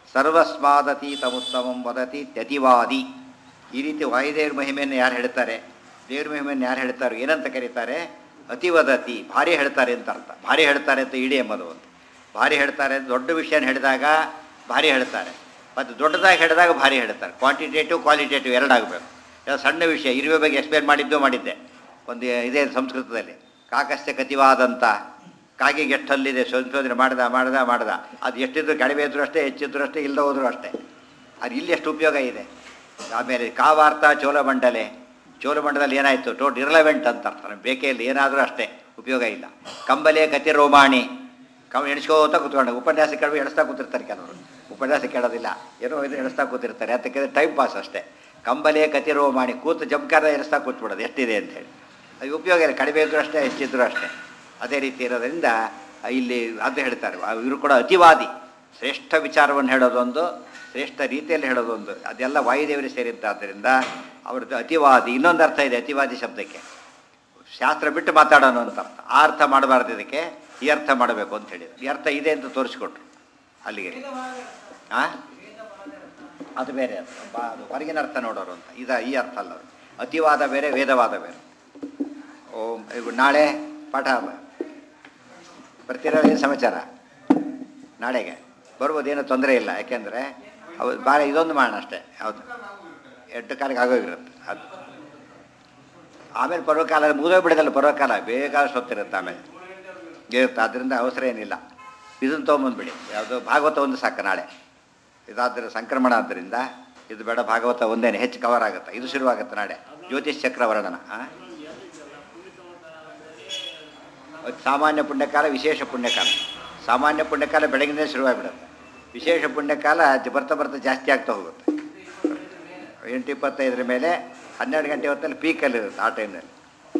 ಸರ್ವಸ್ಮಾದತೀತಮುತ್ತಮಂ ವದತಿ ತ್ಯತಿವಾದಿ ಈ ರೀತಿ ವಾಯುದೇವ್ರ ಮಹಿಮೆಯನ್ನು ಯಾರು ಹೇಳ್ತಾರೆ ದೇವ್ರ ಮಹಿಮೆಯನ್ನು ಯಾರು ಹೇಳ್ತಾರೆ ಏನಂತ ಕರೀತಾರೆ ಅತಿವದತಿ ಭಾರಿ ಹೇಳ್ತಾರೆ ಅಂತ ಅರ್ಥ ಭಾರಿ ಹೇಳ್ತಾರೆ ಅಂತ ಇಡೀ ಎಂಬುದು ಒಂದು ಭಾರಿ ಹೇಳ್ತಾರೆ ಅಂತ ದೊಡ್ಡ ವಿಷಯನ ಹೇಳಿದಾಗ ಭಾರಿ ಹೇಳ್ತಾರೆ ಮತ್ತು ದೊಡ್ಡದಾಗಿ ಹೇಳಿದಾಗ ಭಾರಿ ಹೇಳ್ತಾರೆ ಕ್ವಾಂಟಿಟೇಟಿವ್ ಕ್ವಾಲಿಟೇಟಿವ್ ಎರಡಾಗಬೇಕು ಇದು ಸಣ್ಣ ವಿಷಯ ಇರುವೆ ಬಗ್ಗೆ ಎಕ್ಸ್ಪ್ಲೇನ್ ಮಾಡಿದ್ದು ಮಾಡಿದ್ದೆ ಒಂದು ಇದೇ ಸಂಸ್ಕೃತದಲ್ಲಿ ಕಾಕಸ್ಯ ಕತಿವಾದಂಥ ಕಾಗಿಗೆ ಎಷ್ಟು ಹಲ್ಲಿದೆ ಸಂಶೋಧನೆ ಮಾಡ್ದ ಮಾಡ್ದ ಮಾಡ್ದ ಅದು ಎಷ್ಟಿದ್ರು ಕಡಿಮೆ ಇದ್ರೂ ಅಷ್ಟೇ ಹೆಚ್ಚಿದ್ರು ಅಷ್ಟೇ ಇಲ್ಲದ ಹೋದ್ರು ಅಷ್ಟೇ ಅದು ಇಲ್ಲಿ ಎಷ್ಟು ಉಪಯೋಗ ಇದೆ ಆಮೇಲೆ ಕಾವಾರ್ಥ ಚೋಳಮಂಡಲೆ ಚೋಳಮಂಡಲದಲ್ಲಿ ಏನಾಯಿತು ಟೋಟ್ ಇರಲೆವೆಂಟ್ ಅಂತ ಅರ್ಥ ನಮ್ಗೆ ಬೇಕೇ ಇಲ್ಲ ಏನಾದರೂ ಅಷ್ಟೇ ಉಪಯೋಗ ಇಲ್ಲ ಕಂಬಲೆ ಕತಿ ರೋಮಾಣಿ ಕಮ್ ಎಣಿಸ್ಕೋತ ಕೂತ್ಕೊಂಡು ಉಪನ್ಯಾಸ ಕೇಳಿ ಎಣಿಸ್ತಾ ಕೂತಿರ್ತಾರೆ ಕೆಲವರು ಉಪನ್ಯಾಸ ಕೇಳೋದಿಲ್ಲ ಏನೋ ಇದು ಎಣಿಸ್ತಾ ಕೂತಿರ್ತಾರೆ ಅದಕ್ಕೆ ಟೈಮ್ ಪಾಸ್ ಅಷ್ಟೇ ಕಂಬಲೆ ಕತಿ ರೋಮಾಣಿ ಕೂತು ಜಮ್ಕಾರ ಎಣಿಸ್ತಾ ಕೂತ್ಬಿಡೋದು ಎಷ್ಟಿದೆ ಅಂತೇಳಿ ಅದು ಉಪಯೋಗ ಇಲ್ಲ ಕಡಿಮೆ ಇದ್ರೂ ಅಷ್ಟೇ ಹೆಚ್ಚಿದ್ರು ಅಷ್ಟೇ ಅದೇ ರೀತಿ ಇರೋದ್ರಿಂದ ಇಲ್ಲಿ ಅದು ಹೇಳ್ತಾರೆ ಇವರು ಕೂಡ ಅತಿವಾದಿ ಶ್ರೇಷ್ಠ ವಿಚಾರವನ್ನು ಹೇಳೋದೊಂದು ಶ್ರೇಷ್ಠ ರೀತಿಯಲ್ಲಿ ಹೇಳೋದೊಂದು ಅದೆಲ್ಲ ವಾಯುದೇವರಿಗೆ ಸೇರಿದ್ದಾದ್ದರಿಂದ ಅವ್ರದ್ದು ಅತಿವಾದಿ ಇನ್ನೊಂದು ಅರ್ಥ ಇದೆ ಅತಿವಾದಿ ಶಬ್ದಕ್ಕೆ ಶಾಸ್ತ್ರ ಬಿಟ್ಟು ಮಾತಾಡೋಣ ಅಂತ ಅರ್ಥ ಆ ಅರ್ಥ ಮಾಡಬಾರ್ದು ಇದಕ್ಕೆ ಈ ಅರ್ಥ ಮಾಡಬೇಕು ಅಂತ ಹೇಳಿದ್ರು ಈ ಅರ್ಥ ಇದೆ ಅಂತ ತೋರಿಸ್ಕೊಟ್ರು ಅಲ್ಲಿಗೆ ಆ ಅದು ಬೇರೆ ಅರ್ಥ ಬಾ- ಅದು ಹೊರಗಿನ ಅರ್ಥ ನೋಡೋರು ಅಂತ ಇದ ಈ ಅರ್ಥ ಅಲ್ಲ ಅದು. ಅತಿವಾದ ಬೇರೆ ವೇದವಾದ ಬೇರೆ ಓಂ ಇವು ನಾಳೆ ಪಾಠ ಬರ್ತಿರೋ ಏನು ಸಮಾಚಾರ ನಾಳೆಗೆ ಬರ್ಬೋದು ಏನೂ ತೊಂದರೆ ಇಲ್ಲ ಯಾಕೆಂದರೆ ಅವು ಭಾಳ ಇದೊಂದು ಮಾಡೋಣ ಅಷ್ಟೇ ಹೌದು ಎಂಟು ಕಾಲಕ್ಕೆ ಆಗೋಗಿರುತ್ತೆ ಅದು ಆಮೇಲೆ ಪರ್ವಕಾಲ ಮುಗಿದೋಗ್ಬಿಡೋದಲ್ಲ ಪರ್ವಕಾಲ ಬೇಕಾದಷ್ಟು ಹೊತ್ತಿರುತ್ತೆ ಆಮೇಲೆ ಇರುತ್ತೆ ಅದರಿಂದ ಅವಸರ ಏನಿಲ್ಲ ಇದನ್ನು ತೊಗೊಂಬಂದ್ಬಿಡಿ ಯಾವುದು ಭಾಗವತ ಒಂದು ಸಾಕು ನಾಳೆ ಇದಾದ್ರೆ ಸಂಕ್ರಮಣ ಆದ್ದರಿಂದ ಇದು ಬೇಡ ಭಾಗವತ ಒಂದೇನೆ ಹೆಚ್ಚು ಕವರ್ ಆಗುತ್ತೆ ಇದು ಶುರುವಾಗುತ್ತೆ ನಾಳೆ ಜ್ಯೋತಿಷ್ ಚಕ್ರ ವರ್ಣನ ಆ? ಅದು ಸಾಮಾನ್ಯ ಪುಣ್ಯಕಾಲ ವಿಶೇಷ ಪುಣ್ಯಕಾಲ ಸಾಮಾನ್ಯ ಪುಣ್ಯಕಾಲ ಬೆಳಗಿನೇ ಶುರುವಾಗಿಬಿಡುತ್ತೆ ವಿಶೇಷ ಪುಣ್ಯಕಾಲ ಜ- ಬರ್ತಾ ಬರ್ತಾ ಜಾಸ್ತಿ ಆಗ್ತಾ ಹೋಗುತ್ತೆ ಎಂಟು ಇಪ್ಪತ್ತೈದರ ಮೇಲೆ ಹನ್ನೆರಡು ಗಂಟೆ ಹೊತ್ತಲ್ಲಿ ಪೀಕಲ್ಲಿರುತ್ತೆ ಆ ಟೈಮ್ನಲ್ಲಿ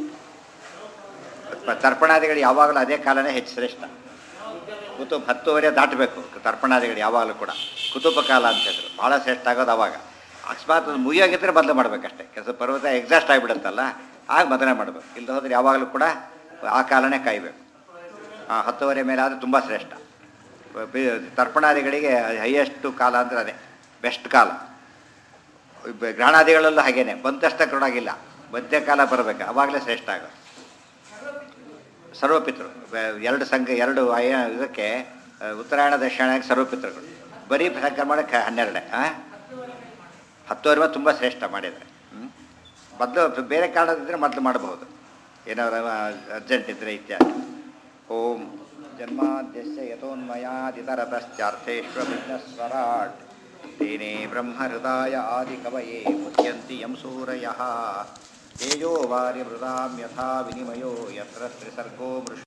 ತರ್ಪಣಾದಿಗಳು ಯಾವಾಗಲೂ ಅದೇ ಕಾಲನೇ ಹೆಚ್ಚು ಶ್ರೇಷ್ಠ ಕುತುಬ ಹತ್ತುವರೆ ದಾಟಬೇಕು ತರ್ಪಣಾದಿಗಳು ಯಾವಾಗಲೂ ಕೂಡ ಕುತುಬ ಕಾಲ ಅಂತ ಹೇಳಿದ್ರು ಭಾಳ ಶ್ರೇಷ್ಠ ಆಗೋದು ಅವಾಗ ಅಕಸ್ಮಾತ್ ಅದು ಮುಗಿಯೋಗಿದ್ರೆ ಬದಲು ಮಾಡಬೇಕಷ್ಟೇ ಕೆಲಸ ಪರ್ವತ ಎಕ್ಸಾಸ್ಟ್ ಆಗಿಬಿಡುತ್ತಲ್ಲ ಆಗ ಬದಲೇ ಮಾಡಬೇಕು ಇಲ್ಲದ ಹೋದ್ರೆ ಯಾವಾಗಲೂ ಕೂಡ ಆ ಕಾಲನೇ ಕಾಯಬೇಕು ಆ ಹತ್ತುವರೆ ಮೇಲೆ ಆದರೆ ತುಂಬ ಶ್ರೇಷ್ಠ ಬಿ- ತರ್ಪಣಾದಿಗಳಿಗೆ ಹೈಯೆಸ್ಟು ಕಾಲ ಅಂದರೆ ಅದೇ ಬೆಸ್ಟ್ ಕಾಲ ಬ- ಗ್ರಹಣಾದಿಗಳಲ್ಲೂ ಹಾಗೇನೆ ಬಂದಷ್ಟ ಕೊಡೋಗಿಲ್ಲ ಮಧ್ಯಕಾಲ ಬರಬೇಕು ಅವಾಗಲೇ ಶ್ರೇಷ್ಠ ಆಗೋದು ಸರ್ವಪಿತೃ ಬ- ಎರಡು ಸಂಘ ಎರಡು ಆಯ ಇದಕ್ಕೆ ಆ, ಉತ್ತರಾಯಣ ದಕ್ಷಿಣಕ್ಕೆ ಸರ್ವಪಿತೃಗಳು ಬರೀ ಸಂಕ್ರಮಣಕ್ಕೆ ಹನ್ನೆರಡೇ ಹಾಂ ಹತ್ತುವರೆ ಮೇಲೆ ತುಂಬ ಶ್ರೇಷ್ಠ ಮಾಡಿದರೆ ಮೊದಲು ಬೇರೆ ಕಾರಣದಿದ್ದರೆ ಮೊದಲು ಮಾಡಬಹುದು ಏನಾದ್ರು ಅರ್ಜೆಂಟ್ ಇದ್ದರೆ ಇತ್ಯಾದಿ ಓಂ ಜನ್ಮಾದ್ಯಸ್ಯ ಯಥೋನ್ಮಯಾದಿತರತಶ್ಚಾರ್ಥೇಶ್ವರಾಟ್ ತೇನೇ ಬ್ರಹ್ಮಹೃದಾಯ ಆದಿಕವಯೇ ಮುಚ್ಯಂತಿ ಯಂ ಸೂರಯಃ ತೇಜೋ ವಾರಿ ಮೃದಾಂ ಯಥಾ ವಿನಿಮಯೋ ಯತ್ರ ತ್ರಿಸರ್ಗೋ ಮೃಷ